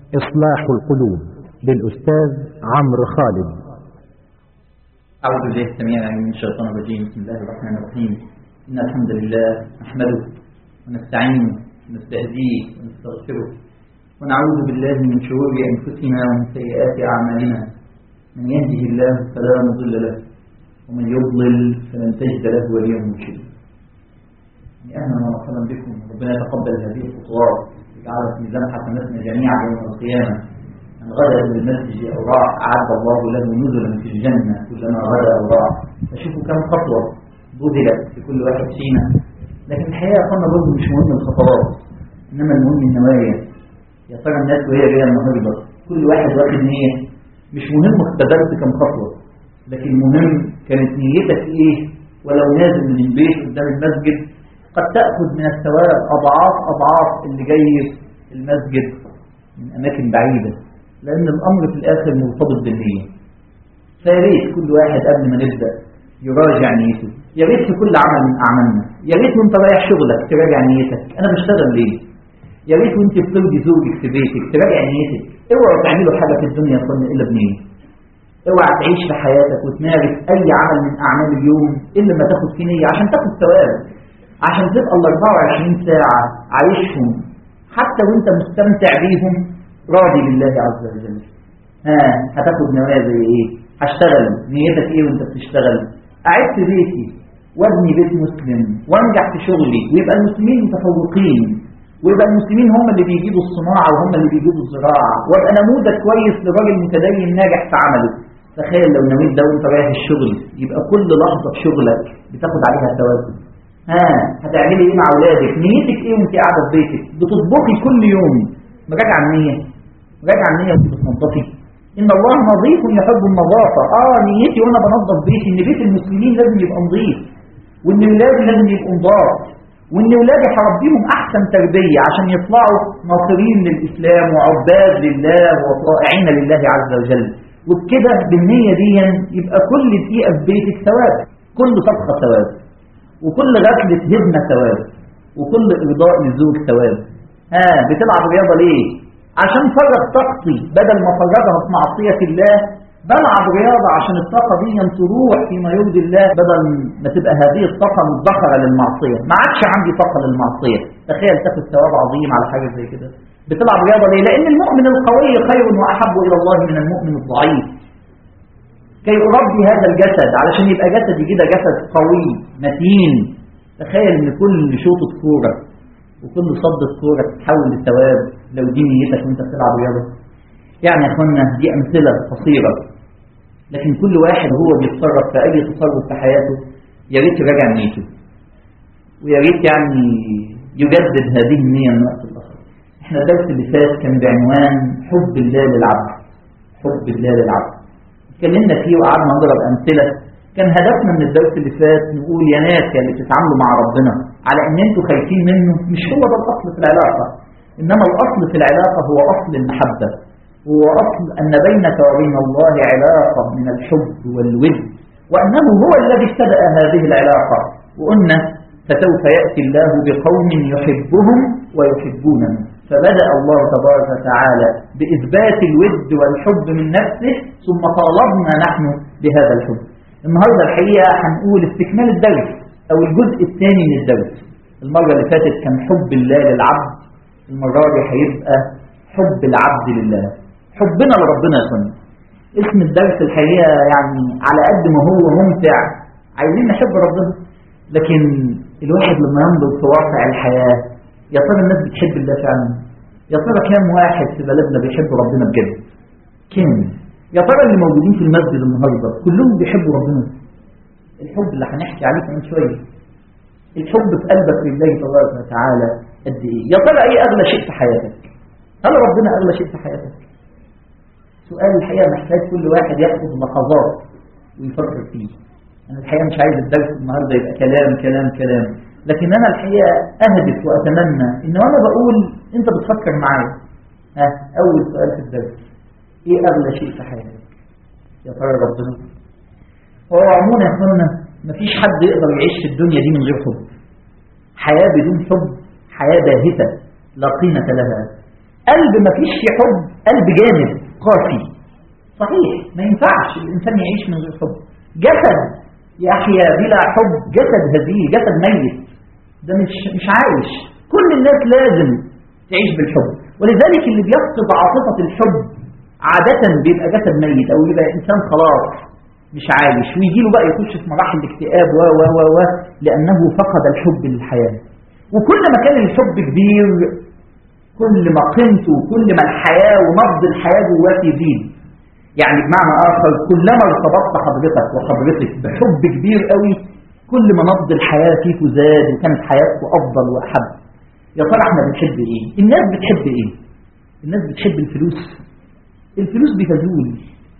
إصلاح القلوب للأستاذ عمرو خالد أعوذ بالله السميع العليم من الشيطان الرجيم بسم الله الرحمن الرحيم إن الحمد لله نحمده ونستعينه ونستهديه ونستغفره ونعوذ بالله من شرور أنفسنا ومن سيئات أعمالنا من يهده الله فلا مضل له ومن يضلل فلن تجد له وليا مرشدا يعني أهلا ومرحبا بكم ربنا يتقبل هذه الخطوات ويجعلها في ميزان حسناتنا جميعا يوم القيامة من غدا للمسجد أو راح أعد الله له نزلا في الجنة كلما غدا أو راح فشوفوا كم خطوة بذلت في كل واحد فينا لكن الحقيقة قلنا برضه مش مهم الخطوات إنما المهم النوايا يا ترى الناس وهي جاية النهارده كل واحد واخد نية مش مهم اقتدرت كم خطوة لكن مهم كانت نيتك إيه ولو نازل من البيت قدام المسجد قد تأخذ من الثواب أضعاف أضعاف اللي جاي المسجد من أماكن بعيدة لأن الأمر في الآخر مرتبط بالنية فيا ريت كل واحد قبل ما نبدأ يراجع نيته يا ريت في كل عمل من أعمالنا يا ريت وأنت رايح شغلك تراجع نيتك أنا بشتغل ليه يا ريت وأنت بترضي زوجك في بيتك تراجع نيتك اوعوا تعملوا حاجة في الدنيا يا اخوانا إلا بنية اوعى تعيش في حياتك وتمارس أي عمل من أعمال اليوم إلا ما تاخد فيه نية عشان تاخد ثواب عشان تبقى ال 24 ساعة عايشهم حتى وانت مستمتع بيهم راضي بالله عز وجل ها هتاخد نوايا زي ايه هشتغل نيتك ايه وانت بتشتغل اعد في بيتي وابني بيت مسلم وانجح في شغلي ويبقى المسلمين متفوقين ويبقى المسلمين هم اللي بيجيبوا الصناعة وهم اللي بيجيبوا الزراعة وابقى نموذج كويس لراجل متدين ناجح في عمله تخيل لو نويت ده وانت رايح الشغل يبقى كل لحظة في شغلك بتاخد عليها ثواب ها هتعملي ايه مع اولادك نيتك ايه وانت قاعده في بيتك بتطبخي كل يوم مراجعه النيه مراجعه النيه وانت بتنظفي ان الله نظيف يحب النظافه اه نيتي وانا بنظف بيتي ان بيت المسلمين لازم يبقى نظيف وان ولادي لازم يبقوا نضاف وان ولادي هربيهم احسن تربيه عشان يطلعوا ناصرين للاسلام وعباد لله وطائعين لله عز وجل وبكده بالنيه دي يبقى كل دقيقه في بيتك ثواب كل طبخه ثواب وكل غسلة هدمة ثواب وكل إرضاء للزوج ثواب ها بتلعب رياضة ليه عشان فرغ طاقتي بدل ما فرغها في معصية الله بلعب رياضة عشان الطاقة دي تروح فيما يرضي الله بدل ما تبقى هذه الطاقة مدخرة للمعصية ما عادش عندي طاقة للمعصية تخيل تاخد ثواب عظيم على حاجة زي كده بتلعب رياضة ليه لأن المؤمن القوي خير وأحب إلى الله من المؤمن الضعيف كي أربي هذا الجسد علشان يبقى جسدي كده جسد قوي متين تخيل ان كل شوطة كورة وكل صدة كورة تتحول لثواب لو دي نيتك وانت بتلعب رياضة يعني يا اخوانا دي امثلة قصيرة لكن كل واحد هو بيتصرف في اي تصرف في حياته يا ريت يراجع نيته ويا ريت يعني يجدد هذه النية من وقت الاخر احنا الدرس اللي فات كان بعنوان حب الله للعبد حب الله للعبد اتكلمنا فيه وقعدنا نضرب امثله كان هدفنا من الدرس اللي فات نقول يا ناس يا اللي بتتعاملوا مع ربنا على ان انتوا خايفين منه مش هو ده الاصل في العلاقه انما الاصل في العلاقه هو اصل المحبه هو اصل ان بينك وبين الله علاقه من الحب والود وانه هو الذي ابتدا هذه العلاقه وقلنا فسوف ياتي الله بقوم يحبهم ويحبونه فبدأ الله تبارك وتعالى بإثبات الود والحب من نفسه ثم طالبنا نحن بهذا الحب النهاردة الحقيقة هنقول استكمال الدرس أو الجزء الثاني من الدرس المرة اللي فاتت كان حب الله للعبد المرة دي هيبقى حب العبد لله حبنا لربنا يا فندم اسم الدرس الحقيقة يعني على قد ما هو ممتع عايزين نحب ربنا لكن الواحد لما ينظر في واقع الحياة يا ترى الناس بتحب الله فعلا يا ترى كام واحد في بلدنا بيحب ربنا بجد كام يا ترى اللي موجودين في المسجد النهارده كلهم بيحبوا ربنا الحب اللي هنحكي عليه كمان شويه الحب في قلبك لله تبارك وتعالى قد ايه يا ترى ايه اغلى شيء في حياتك هل ربنا اغلى شيء في حياتك سؤال الحقيقه محتاج كل واحد ياخد لحظات ويفكر فيه انا الحقيقه مش عايز الدرس النهارده يبقى كلام كلام كلام لكن أنا الحقيقة أهدف وأتمنى إن وأنا بقول أنت بتفكر معايا ها أول سؤال في الدرس إيه أغلى شيء في حياتك يا ترى ربنا هو عموما يا أخوانا مفيش حد يقدر يعيش في الدنيا دي من غير حب حياة بدون حب حياة باهتة لا قيمة لها قلب مفيش فيه حب قلب جامد قاسي صحيح ما ينفعش الإنسان يعيش من غير حب جسد يحيا بلا حب جسد هزيل جسد ميت ده مش مش عايش كل الناس لازم تعيش بالحب ولذلك اللي بيفقد عاطفة الحب عادة بيبقى جسد ميت أو يبقى إنسان خلاص مش عايش ويجي له بقى يخش في مراحل الاكتئاب و و و و لأنه فقد الحب للحياة وكل ما كان الحب كبير كل ما قيمته كل ما الحياة ونبض الحياة جواك يزيد يعني بمعنى آخر كلما ارتبطت حضرتك وحضرتك بحب كبير قوي كل ما نبض الحياة فيك زاد وكانت حياتك أفضل وأحب يا ترى احنا بنحب ايه الناس بتحب ايه الناس بتحب الفلوس الفلوس بتزول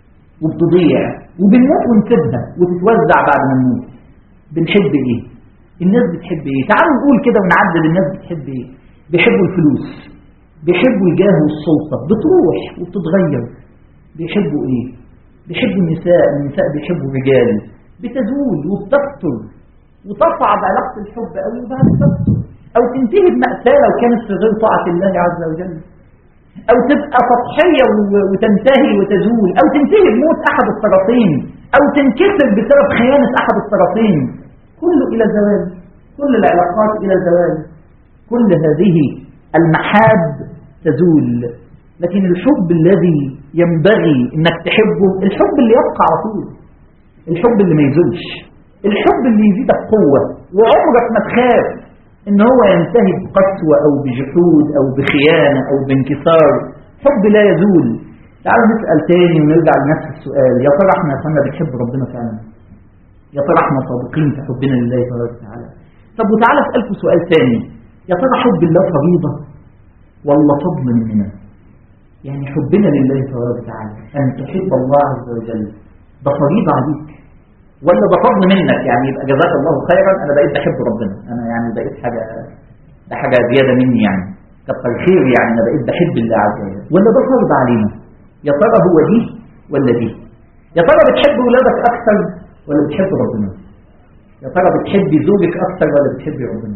وبتضيع وبنموت ونسيبها وتتوزع بعد ما نموت بنحب ايه الناس بتحب ايه تعالوا نقول كده ونعدل الناس بتحب ايه بيحبوا الفلوس بيحبوا الجاه والسلطة بتروح وبتتغير بيحبوا ايه بيحبوا النساء النساء بيحبوا الرجال بتزول وبتكتر وتصعد علاقة الحب قوي وبعد تكتر او تنتهي بمأساة لو كانت في غير طاعة الله عز وجل او تبقى سطحية وتنتهي وتزول او تنتهي بموت احد الطرفين او تنكسر بسبب خيانة احد الطرفين كله الى زوال كل العلاقات الى زوال كل هذه المحاب تزول لكن الحب الذي ينبغي انك تحبه الحب اللي يبقى على طول الحب اللي ما يزولش الحب اللي يزيدك قوة وعمرك ما تخاف ان هو ينتهي بقسوة او بجحود او بخيانة او بانكسار حب لا يزول تعالوا نسأل تاني ونرجع لنفس السؤال يا ترى احنا كنا بنحب ربنا فعلا يا ترى احنا صادقين في حبنا لله تبارك وتعالى طب وتعالى اسألكم سؤال تاني يا ترى حب الله فريضة ولا فضل مننا يعني حبنا لله تبارك وتعالى أن تحب الله عز وجل ده فريضة عليك ولا ده فضل منك يعني يبقى جزاك الله خيرا أنا بقيت بحب ربنا أنا يعني بقيت حاجة ده حاجة زيادة مني يعني كتر خير يعني أنا بقيت بحب الله عز وجل ولا ده فرض علينا يا ترى هو دي ولا دي يا ترى بتحب ولادك أكثر ولا بتحب ربنا يا ترى بتحبي زوجك أكثر ولا بتحبي ربنا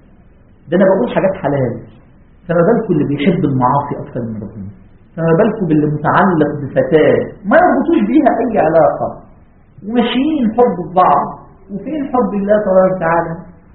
ده أنا بقول حاجات حلال فما بالكم اللي بيحب المعاصي أكثر من ربنا فما بالكم باللي متعلق بفتاة ما يربطوش بيها أي علاقة وماشيين حب بعض وفين حب الله تبارك وتعالى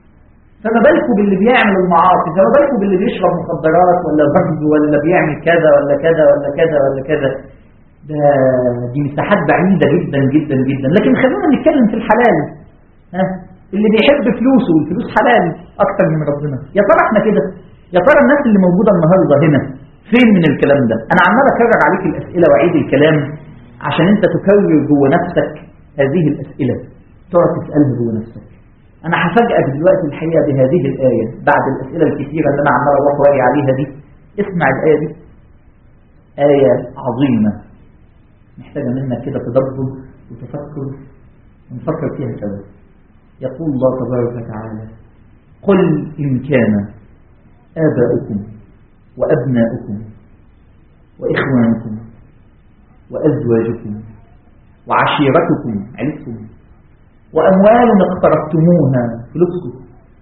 فما بالكم باللي بيعمل المعاصي فما بالكم باللي بيشرب مخدرات ولا بغض ولا بيعمل كذا ولا كذا ولا كذا ولا كذا ده دي مساحات بعيدة جدا جدا جدا لكن خلينا نتكلم في الحلال ها اللي بيحب فلوسه والفلوس حلال أكتر من ربنا يا ترى احنا كده يا ترى الناس اللي موجودة النهاردة هنا فين من الكلام ده انا عمال اكرر عليك الاسئله واعيد الكلام عشان انت تكرر جوه نفسك هذه الاسئله تقعد تسالها جوه نفسك انا هفاجئك دلوقتي الحقيقه بهذه الايه بعد الاسئله الكثيره اللي انا عمال اروح واجي عليها دي اسمع الايه دي ايه عظيمه محتاجه منك كده تدبر وتفكر ونفكر فيها سوا يقول الله تبارك وتعالى قل ان كان اباؤكم وأبناؤكم وإخوانكم وأزواجكم وعشيرتكم عيلتكم وأموال اقترفتموها فلوسكم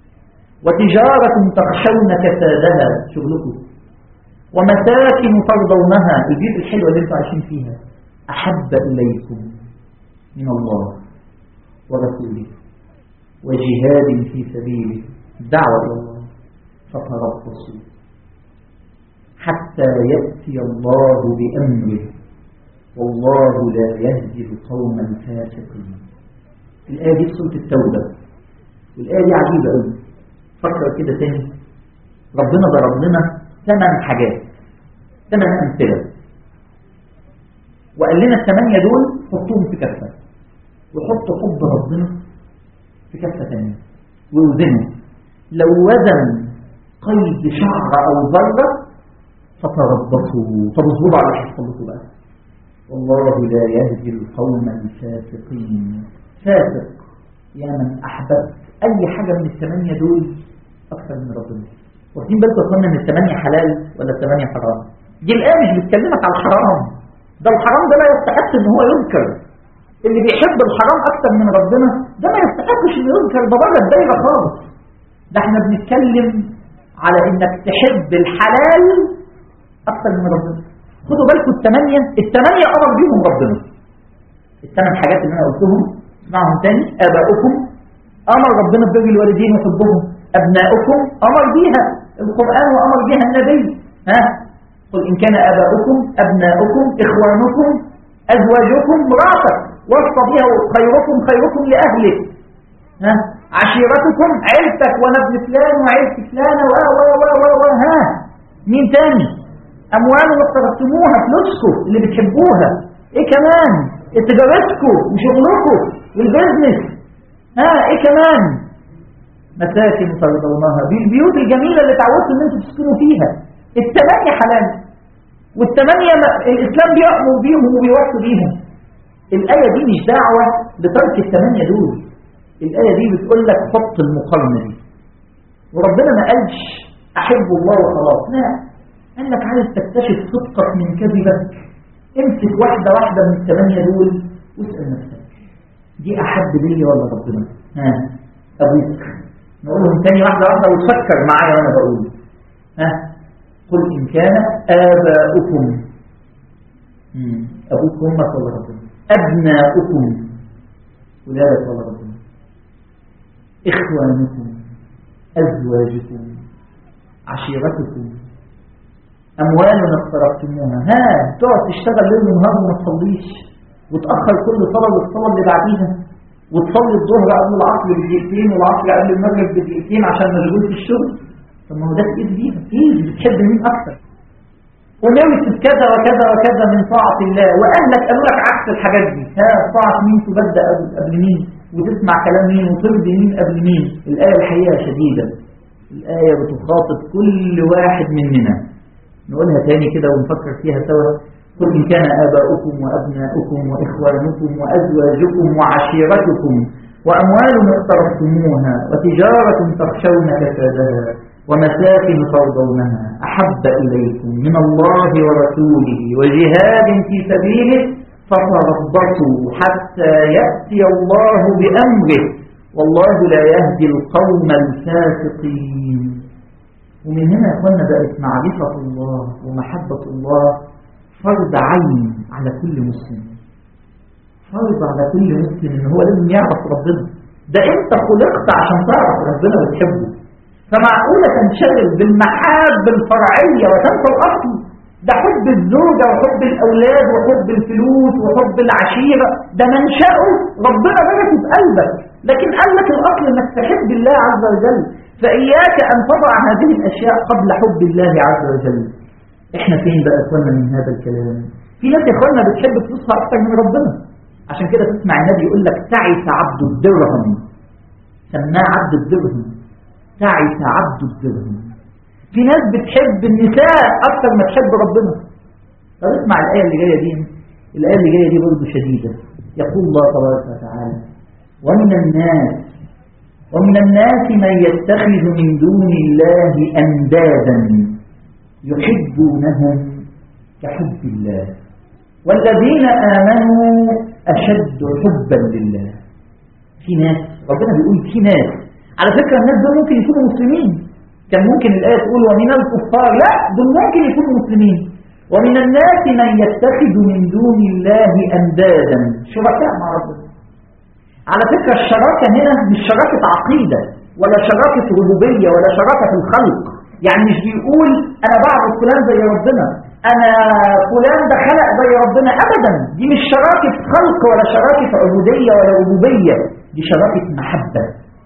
وتجارة تخشون كسادها شغلكم ومساكن ترضونها البيت الحلوة اللي انتم عايشين فيها أحب إليكم من الله ورسوله وجهاد في سبيله دعوة إلى الله فتربصوا حتى يأتي الله بأمره والله لا يهدي القوم الفاسقين الآية دي سورة التوبة والآية دي عجيبة قوي فكر كده تاني ربنا ضرب لنا ثمان حاجات ثمان أمثلة وقال لنا الثمانية دول حطوهم في كفة وحط حب ربنا في كفة ثانية ووزنه لو وزن قيد شعر أو ذرة فتربصوا طب اصبروا على حفظكم بقى والله لا يهدي القوم الفاسقين فاسق يا من أحببت أي حاجة من الثمانية دول أكثر من ربنا واخدين بالكم قلنا ان الثمانية حلال ولا الثمانية حرام دي الآية مش بتكلمك على الحرام ده الحرام ده لا يستحق ان هو يذكر اللي بيحب الحرام أكثر من ربنا ده ما يستحقش انه يذكر ده بره الدايرة خالص ده احنا بنتكلم على انك تحب الحلال أكثر من ربنا خدوا بالكم الثمانية الثمانية أمر بيهم ربنا الثمان حاجات اللي أنا قلتهم اسمعهم تاني آباؤكم أمر ربنا ببر الوالدين وحبهم أبناؤكم أمر بيها القرآن وأمر بيها النبي ها قل إن كان آباؤكم أبناؤكم إخوانكم أزواجكم مراتك وصف بها خيركم خيركم لأهله ها عشيرتكم عيلتك وانا ابن فلان وعيلة فلانة و و و و و ها مين تاني أموال واقترفتموها فلوسكم اللي بتحبوها إيه كمان تجارتكم وشغلكم والبيزنس ها إيه كمان مساكن ترضونها بالبيوت الجميلة اللي تعودتوا إن أنتوا تسكنوا فيها الثمانية حلال والثمانية الإسلام بيأمر بيهم وبيوصي بيهم الآية دي مش دعوة لترك الثمانية دول الآية دي بتقول لك حط المقارنة دي وربنا ما قالش أحب الله وخلاص لا قال لك عايز تكتشف صدقك من كذبك امسك واحدة واحدة من الثمانية دول واسأل نفسك دي أحب لي ولا ربنا ها أبوك نقولهم تاني واحدة واحدة وتفكر معايا وأنا بقول ها قل إن كان آباؤكم أبوك أمك ولا ربنا أبناؤكم ولادك ولا ربنا إخوانكم أزواجكم عشيرتكم أموال اقترفتموها ها تقعد تشتغل ليل ونهار وما تصليش وتأخر كل صلاة والصلاة اللي بعديها وتصلي الظهر قبل العصر بدقيقتين والعصر قبل المغرب بدقيقتين عشان مشغول في الشغل طب ما هو ده في ايد بيها ايه بتحب مين اكتر ونوت كذا وكذا وكذا من طاعة الله وأهلك قالوا لك عكس الحاجات دي ها طاعة مين تبدأ قبل مين وتسمع كلام مين وترضي مين قبل مين الآية الحقيقة شديدة الآية بتخاطب كل واحد مننا نقولها تاني كده ونفكر فيها سوا قل إن كان آباؤكم وأبناؤكم وإخوانكم وأزواجكم وعشيرتكم وأموال اقترفتموها وتجارة تخشون كسادها ومساكن ترضونها أحب إليكم من الله ورسوله وجهاد في سبيله فتربصوا حتى يأتي الله بأمره والله لا يهدي القوم الفاسقين ومن هنا أخوانا بقت معرفة الله ومحبة الله فرض عين على كل مسلم فرض على كل مسلم ان هو لازم يعرف ربنا ده انت خلقت عشان تعرف ربنا وتحبه فمعقولة تنشغل بالمحاب الفرعية وتنسى الأصل ده حب الزوجة وحب الأولاد وحب الفلوس وحب العشيرة ده منشأه ربنا بنته في قلبك لكن قال لك الأصل انك تحب الله عز وجل فإياك أن تضع هذه الأشياء قبل حب الله عز وجل احنا فين بقى اخوانا من هذا الكلام في ناس يا اخوانا بتحب فلوسها اكتر من ربنا عشان كده تسمع النبي يقول لك تعس عبد الدرهم سماه عبد الدرهم تعس عبد الدرهم في ناس بتحب النساء اكتر ما تحب ربنا طب اسمع الايه اللي جايه دي الايه اللي جايه دي برضه شديده يقول الله تبارك وتعالى ومن الناس ومن الناس من يتخذ من دون الله اندادا يحبونهم كحب الله والذين آمنوا أشد حبا لله في ناس ربنا بيقول في ناس على فكرة الناس دول ممكن يكونوا مسلمين كان ممكن الآية تقول ومن الكفار لا دول ممكن يكونوا مسلمين ومن الناس من يتخذ من دون الله أندادا شركاء مع ربنا على فكرة الشراكة هنا مش شراكة عقيدة ولا شراكة ربوبية ولا شراكة الخلق يعني مش بيقول انا بعبد فلان زي ربنا انا فلان ده خلق زي ربنا ابدا دي مش شراكة خلق ولا شراكة عبودية ولا ربوبية دي شراكة محبة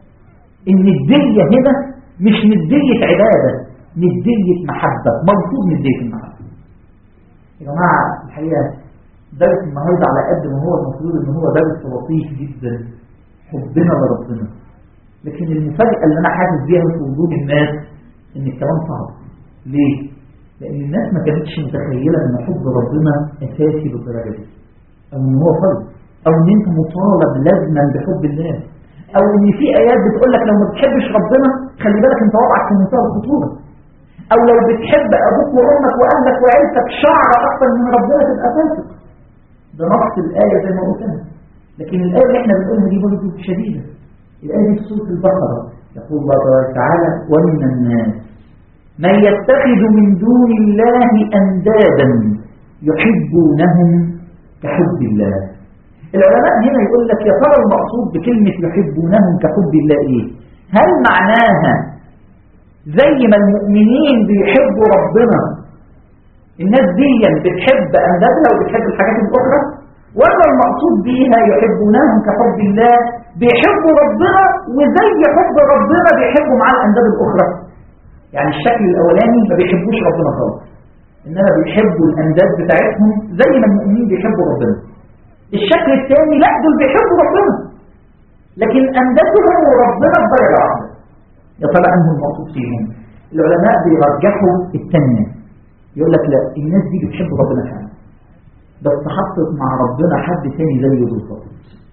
الندية هنا مش ندية عبادة ندية محبة مرفوض ندية المحبة يا جماعة الحقيقة درس النهاردة على قد ما هو المفروض ان هو درس لطيف جدا حبنا لربنا لكن المفاجأة اللي انا حاسس بيها في وجود الناس ان الكلام صعب ليه؟ لان الناس ما كانتش متخيلة ان حب ربنا اساسي بالدرجة دي او ان هو فرض او ان انت مطالب لازما بحب الله او ان في ايات بتقول لك لو ما بتحبش ربنا خلي بالك انت وضعك في منتهى الخطوره او لو بتحب ابوك وامك واهلك وعيلتك شعر اكتر من ربنا تبقى فاسق ده نص الايه زي ما قلت لكن الايه اللي احنا بنقولها دي برضه شديده الايه دي في سوره البقره يقول الله تبارك وتعالى ومن الناس من يتخذ من دون الله اندادا يحبونهم كحب الله العلماء هنا يقول لك يا ترى المقصود بكلمة يحبونهم كحب الله ايه هل معناها زي ما المؤمنين بيحبوا ربنا الناس دي بتحب أندادها وبتحب الحاجات الأخرى ولا المقصود بيها يحبونهم كحب الله بيحبوا ربنا وزي حب ربنا بيحبوا مع الأنداد الأخرى يعني الشكل الأولاني ما بيحبوش ربنا خالص إنما بيحبوا الأنداد بتاعتهم زي ما المؤمنين بيحبوا ربنا الشكل الثاني لا دول بيحبوا ربنا لكن أندادهم وربنا بدرجة واحدة يا ترى أنه المقصود فيهم العلماء بيرجحوا الثانية يقول لك لا الناس دي بتحب ربنا فعلا بس حطت مع ربنا حد ثاني زيه بالظبط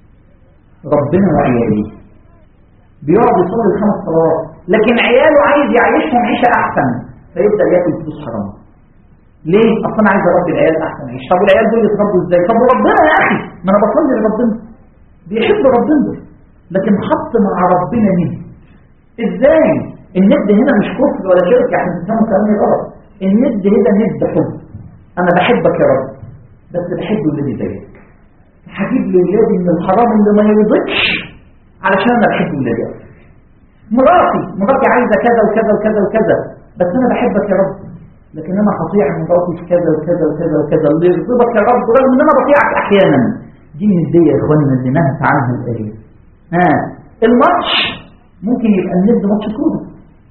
ربنا وعياله بيقعد يصلي الخمس صلوات لكن عياله عايز يعيشهم عيشه احسن فيبدا ياكل فلوس حرام ليه؟ اصل انا عايز اربي العيال احسن عيش طب والعيال دول يتربوا ازاي؟ طب وربنا يا اخي ما انا بصلي لربنا بيحب ربنا لكن حط مع ربنا ند ازاي؟ الند هنا مش كفر ولا شرك عشان تفهموا كلامي غلط الند هنا ند حب انا بحبك يا رب بس بحب الذي زيك هجيب لولادي من الحرام اللي ما يرضيكش علشان انا بحب ولادي مراتي مراتي عايزه كذا وكذا وكذا وكذا بس انا بحبك يا رب لكن انا هطيع مراتي في كذا وكذا وكذا وكذا اللي يرضيك يا رب رغم ان انا بطيعك احيانا دي النديه يا اخوانا اللي نهت عنها الايه ها الماتش ممكن يبقى الند ماتش كوره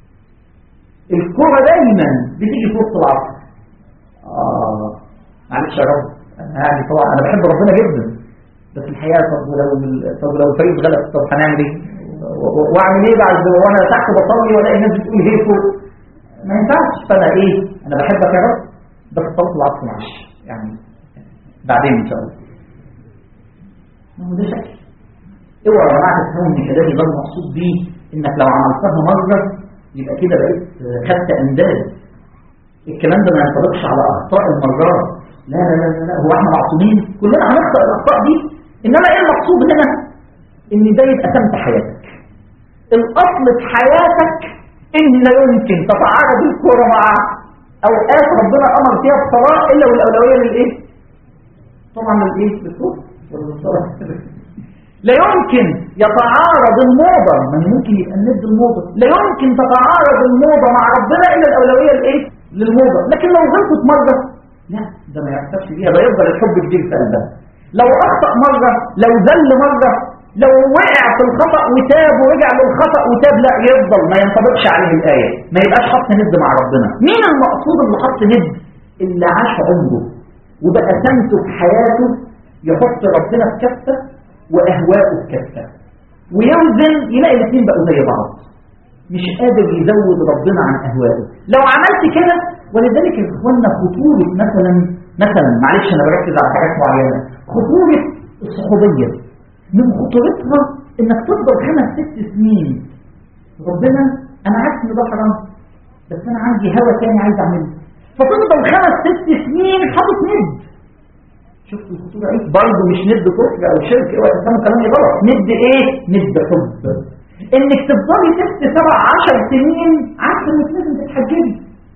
الكوره دايما بتيجي في وسط العصر اه معلش يا رب يعني طبعا انا بحب ربنا جدا بس الحقيقه طب ولو طب لو الفريق غلب طب هنعمل ايه؟ واعمل ايه بعد وانا تحت بصلي والاقي الناس بتقول هيفو ما ينفعش فانا ايه؟ انا بحبك يا رب بس صلاه العصر معلش يعني بعدين ان شاء الله. ما هو ده شكل. اوعى يا جماعه تفهموا ان كلامي ده المقصود بيه انك لو عملتها مره يبقى كده بقيت خدت انداد. الكلام ده ما ينطبقش على اخطاء المرات لا لا لا لا هو احنا معصومين كلنا هنخطأ الاخطاء دي انما ايه المقصود هنا ان ده يبقى سمت حياتك الاصل في حياتك ان لا يمكن تتعارض الكوره مع اوقات ربنا امر فيها الصلاه الا والاولويه للايه طبعا للايه للكوره لا يمكن يتعارض الموضة من ممكن يبقى الند الموضة لا يمكن تتعارض الموضة مع ربنا إلا الأولوية لإيه؟ للموضة لكن لو غلطت مرة لا ده ما يحتاجش بيها ده يفضل الحب كتير في قلبها لو اخطا مره لو ذل مره لو وقع في الخطا وتاب ورجع للخطا وتاب لا يفضل ما ينطبقش عليه الايه ما يبقاش حط ند مع ربنا مين المقصود اللي حط ند اللي عاش عمره وبقى سمته في حياته يحط ربنا في كفه واهواءه في كفه ويوزن يلاقي الاثنين بقوا زي بعض مش قادر يزود ربنا عن اهوائه لو عملت كده ولذلك يا اخوانا خطورة مثلا مثلا معلش انا بركز على حاجات معينة خطورة الصحوبية من خطورتها انك تفضل خمس ست سنين ربنا انا عارف ان ده حرام بس انا عندي هوى تاني عايز اعمله فتفضل خمس ست سنين حاطط ند شفت الخطورة ايه برضه مش ند كفر او شرك اوعى تفهموا كلامي غلط ند ايه ند حب انك تفضلي ست سبع عشر سنين عارفه انك لازم تتحجبي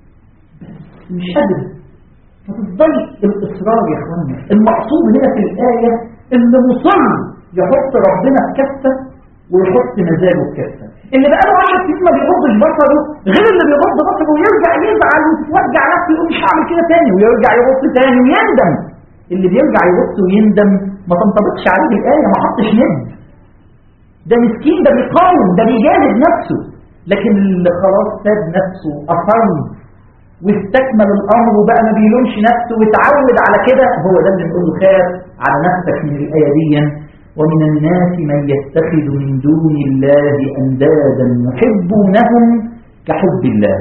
مش قادر فتفضلي الاصرار يا اخوانا المقصود هنا في الايه اللي مصر يحط ربنا في كفه ويحط مزاجه في كفه اللي بقى له 10 سنين ما بيغضش بصره غير اللي بيغض بصره ويرجع يزعل ويتوجع نفسه يقول مش هعمل كده تاني ويرجع يبص تاني ويندم اللي بيرجع يبص ويندم ما تنطبقش عليه الايه ما حطش ند ده مسكين ده بيقاوم ده بيجاهد نفسه لكن اللي خلاص ساب نفسه اصر واستكمل الامر وبقى ما بيلومش نفسه وتعود على كده هو ده اللي نقول له خاف على نفسك من الايه دي ومن الناس من يتخذ من دون الله اندادا يحبونهم كحب الله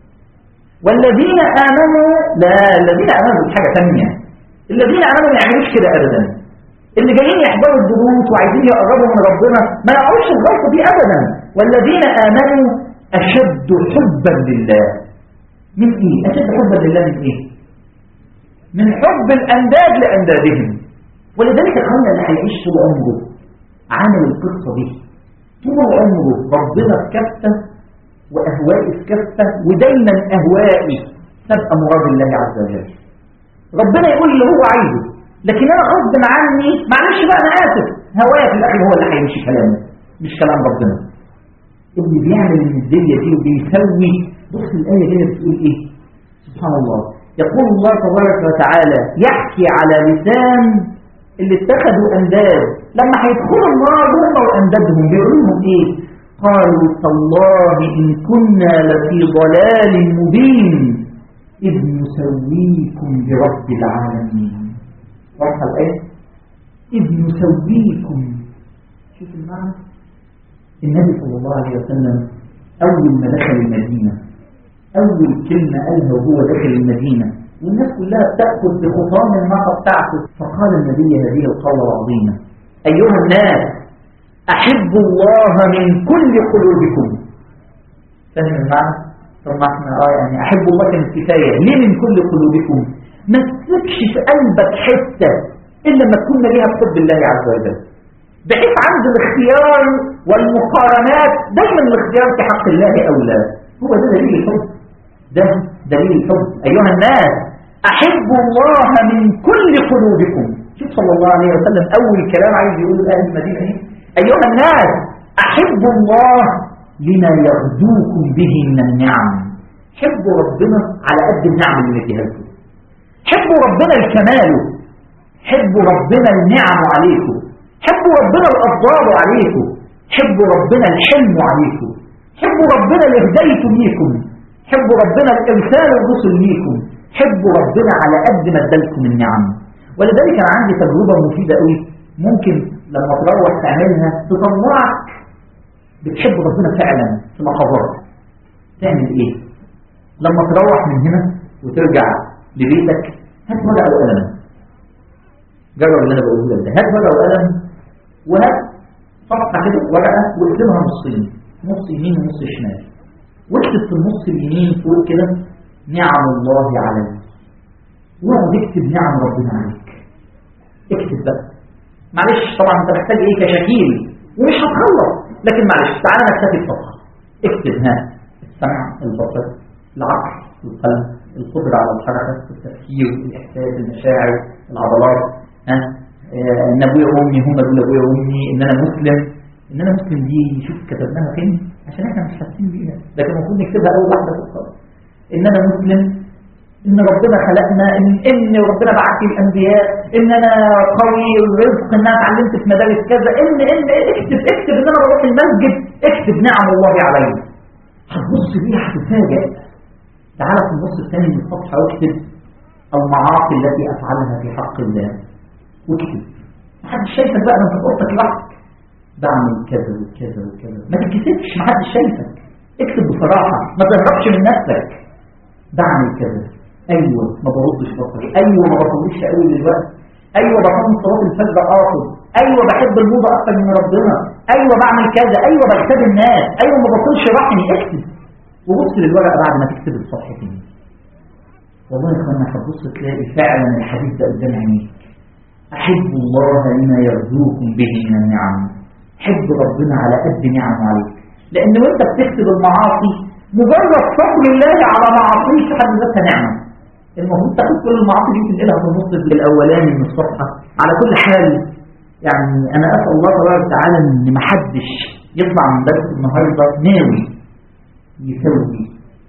والذين امنوا لا الذين امنوا دي حاجه ثانيه الذين امنوا ما يعملوش كده ابدا اللي جايين يحضروا الدروس وعايزين يقربوا من ربنا ما يقعوش الغلطه دي ابدا والذين امنوا اشد حبا لله من ايه اشد حبا لله من ايه من حب الانداد لاندادهم ولذلك اخوانا اللي هيعيش طول عمره عامل القصه دي طول عمره ربنا في كفه واهوائي في كفه ودايما اهوائي تبقى مراد الله عز وجل ربنا يقول اللي هو عايزه لكن انا غصب عني معلش بقى انا اسف هوايا في الاخر هو اللي هيمشي كلامه مش كلام ربنا اللي بيعمل النسبيه دي وبيسوي بص الايه دي بتقول ايه سبحان الله يقول الله تبارك وتعالى يحكي على لسان اللي اتخذوا انداد لما هيدخلوا النار هم واندادهم بيقولوا لهم ايه قالوا تالله ان كنا لفي ضلال مبين اذ نسويكم برب العالمين واضحه الايه اذ نسويكم شوف المعنى النبي صلى الله عليه وسلم اول ما دخل المدينه أول كلمة قالها وهو داخل المدينة والناس كلها بتأخذ بخطام الناقة بتاعته فقال النبي هذه القولة العظيمة أيها الناس أحبوا الله من كل قلوبكم فهم المعنى؟ طب ما احنا اه يعني أحب الله كانت كفاية ليه من كل قلوبكم؟ ما تسيبش في قلبك حتة إلا لما تكون ليها بحب الله عز وجل بحيث عند الاختيار والمقارنات دايما الاختيار في حق الله أولى هو ده دليل الحب ده دليل الحب أيها الناس أحبوا الله من كل قلوبكم شوف صلى الله عليه وسلم أول كلام عايز يقول أهل المدينة إيه أيها الناس أحبوا الله لما يغدوكم به من النعم حبوا ربنا على قد النعم اللي اديها لكم حبوا ربنا الكمال حبوا ربنا النعم عليكم حبوا ربنا الأفضال عليكم حبوا ربنا الحلم عليكم حبوا ربنا اللي هديته ليكم حبوا ربنا الإرسال الرسل ليكم حبوا ربنا على قد ما ادالكم النعم ولذلك أنا عندي تجربة مفيدة قوي ممكن لما تروح تعملها تطلعك بتحب ربنا فعلا في لحظات تعمل ايه لما تروح من هنا وترجع لبيتك هات ورقة وقلم جرب اللي انا بقوله لك ده هات ورقة وقلم وهات صفحة كده ورقة واقسمها نصين نص يمين ونص شمال واكتب في النص اليمين فوق كده نعم الله عليك واقعد اكتب نعم ربنا عليك اكتب بقى معلش طبعا انت محتاج ايه كشكيل ومش هتخلص لكن معلش تعالى نكتفي بصفحه اكتب ها السمع البصر العقل القلب القدرة على الحركة التفكير الإحساس المشاعر العضلات ها آه، ان ابويا وامي هم دول ابويا وامي ان انا مسلم ان انا مسلم دي شوف كتبناها فين عشان احنا مش حاسين بيها لكن المفروض نكتبها اول واحده في الصلاه ان انا مسلم ان ربنا خلقنا ان ان ربنا بعت لي الانبياء ان انا قوي الرزق ان انا اتعلمت في مدارس كذا ان ان اكتب اكتب ان انا بروح المسجد اكتب نعم الله علي هتبص بيها هتتفاجئ تعالى في النص الثاني من الصفحه واكتب المعاصي التي افعلها في حق الله واكتب محدش شايفك بقى انت في اوضتك لوحدك بعمل كذا وكذا وكذا ما تتكسفش محدش شايفك اكتب بصراحه ما تهربش من نفسك بعمل كذا ايوه ما بردش بصري ايوه ما بصليش قوي دلوقتي ايوه بصلي صلاه الفجر قاصد ايوه بحب الموضه اكتر من ربنا ايوه بعمل كذا ايوه بغتاب الناس ايوه ما بطلش رحمي اكتب وبص للورقه بعد ما تكتب الصفحتين والله يا اخوانا هتبص تلاقي فعلا الحديث ده قدام عينيك احب الله لما يرزوكم به من النعم حب ربنا على قد نعمه عليك لان وانت بتكتب المعاصي مجرد صبر الله على معاصيك في حد ذاتها نعمه المفروض تاخد كل المعاصي دي تنقلها في النص الاولاني من الصفحه على كل حال يعني انا اسال الله تبارك وتعالى ان ما حدش يطلع من درس النهارده ناوي يسوي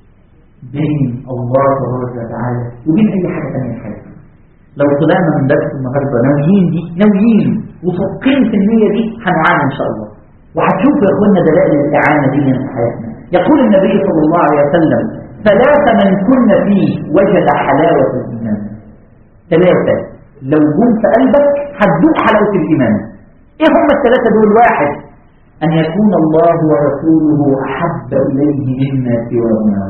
بين الله تبارك وتعالى وبين اي حاجه ثانيه في حياتنا لو طلعنا من درس النهارده ناويين دي ناويين وصادقين في النيه دي هنعاني ان شاء الله وهتشوفوا يا اخوانا دلائل الاعانه دي في حياتنا يقول النبي صلى الله عليه وسلم ثلاثة من كن فيه وجد حلاوة الإيمان ثلاثة لو جم في قلبك هتذوق حلاوة الإيمان إيه هم الثلاثة دول واحد أن يكون الله ورسوله أحب إليه مما سواهما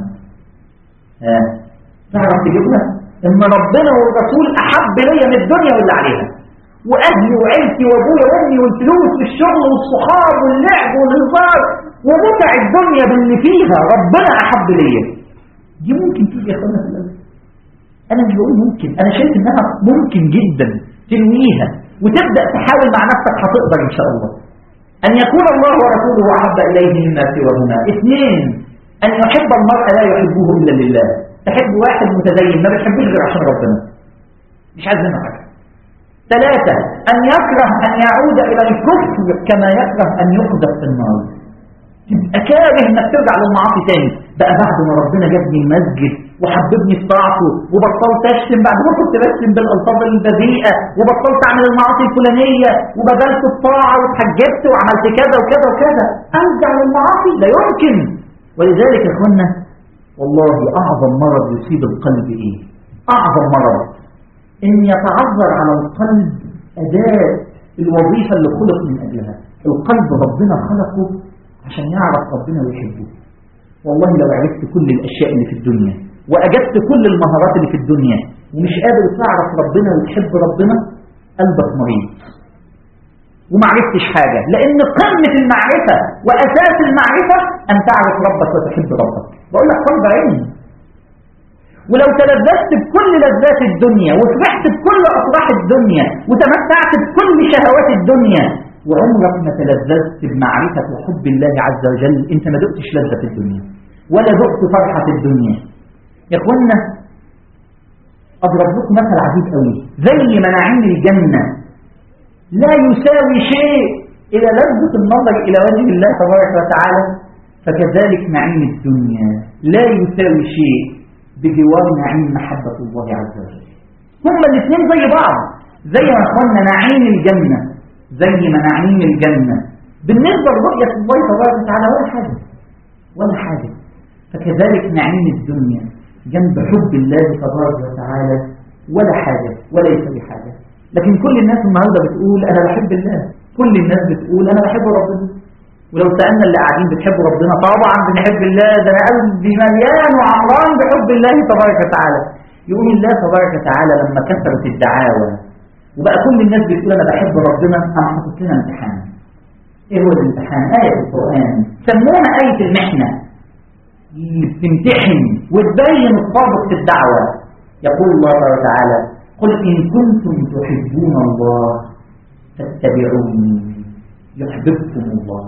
ها تعرف تجيبها إن ربنا والرسول أحب إلي من الدنيا واللي عليها وأهلي وعيلتي وأبويا وأمي والفلوس والشغل والصحاب واللعب والهزار ومتع الدنيا باللي فيها ربنا أحب ليا دي ممكن تيجي يا اخوانا في الأول أنا مش بقول ممكن أنا شايف إنها ممكن جدا تنويها وتبدأ تحاول مع نفسك هتقدر إن شاء الله أن يكون الله ورسوله أحب إليه مما سواهما اثنين أن يحب المرء لا يحبه إلا لله تحب واحد متدين ما بتحبوش غير عشان ربنا مش عايز منه حاجة ثلاثة أن يكره أن يعود إلى الكفر كما يكره أن يقذف في النار تبقى كاره انك ترجع للمعاصي تاني بقى بعد ما ربنا جابني المسجد وحببني في طاعته وبطلت اشتم بعد ما كنت بشتم بالالفاظ البذيئه وبطلت اعمل المعاصي الفلانيه وبذلت الطاعه واتحجبت وعملت كذا وكذا وكذا ارجع للمعاصي لا يمكن ولذلك يا اخوانا والله اعظم مرض يصيب القلب ايه اعظم مرض ان يتعذر على القلب اداء الوظيفه اللي خلق من اجلها القلب ربنا خلقه عشان يعرف ربنا ويحبه والله لو عرفت كل الأشياء اللي في الدنيا وأجبت كل المهارات اللي في الدنيا ومش قادر تعرف ربنا وتحب ربنا قلبك مريض وما عرفتش حاجة لأن قمة المعرفة وأساس المعرفة أن تعرف ربك وتحب ربك بقول لك قلب عين ولو تلذذت بكل لذات الدنيا وفرحت بكل أفراح الدنيا وتمتعت بكل شهوات الدنيا وعمرك ما تلذذت بمعرفة وحب الله عز وجل انت ما دقتش لذة الدنيا ولا دقت فرحة الدنيا يا اخوانا اضرب لكم مثل عجيب قوي زي ما نعيم الجنة لا يساوي شيء الى لذة النظر الى وجه الله تبارك وتعالى فكذلك نعيم الدنيا لا يساوي شيء بجوار نعيم محبة الله عز وجل هما الاثنين زي بعض زي ما اخوانا نعيم الجنة زي ما نعيم الجنة بالنسبة لرؤية الله تبارك وتعالى ولا حاجة ولا حاجة فكذلك نعيم الدنيا جنب حب الله تبارك وتعالى ولا حاجة وليس بحاجة لكن كل الناس النهاردة بتقول أنا بحب الله كل الناس بتقول أنا بحب ربنا ولو سألنا اللي قاعدين بتحبوا ربنا طبعا بنحب الله ده أنا قلبي مليان وعمران بحب الله تبارك وتعالى يقول الله تبارك وتعالى لما كثرت الدعاوى وبقى كل الناس بتقول انا بحب ربنا انا حاطط لنا امتحان ايه هو الامتحان آية القرآن سموها آية المحنة اللي بتمتحن وتبين الصادق في الدعوة يقول الله تعالى قل إن كنتم تحبون الله فاتبعوني يحببكم الله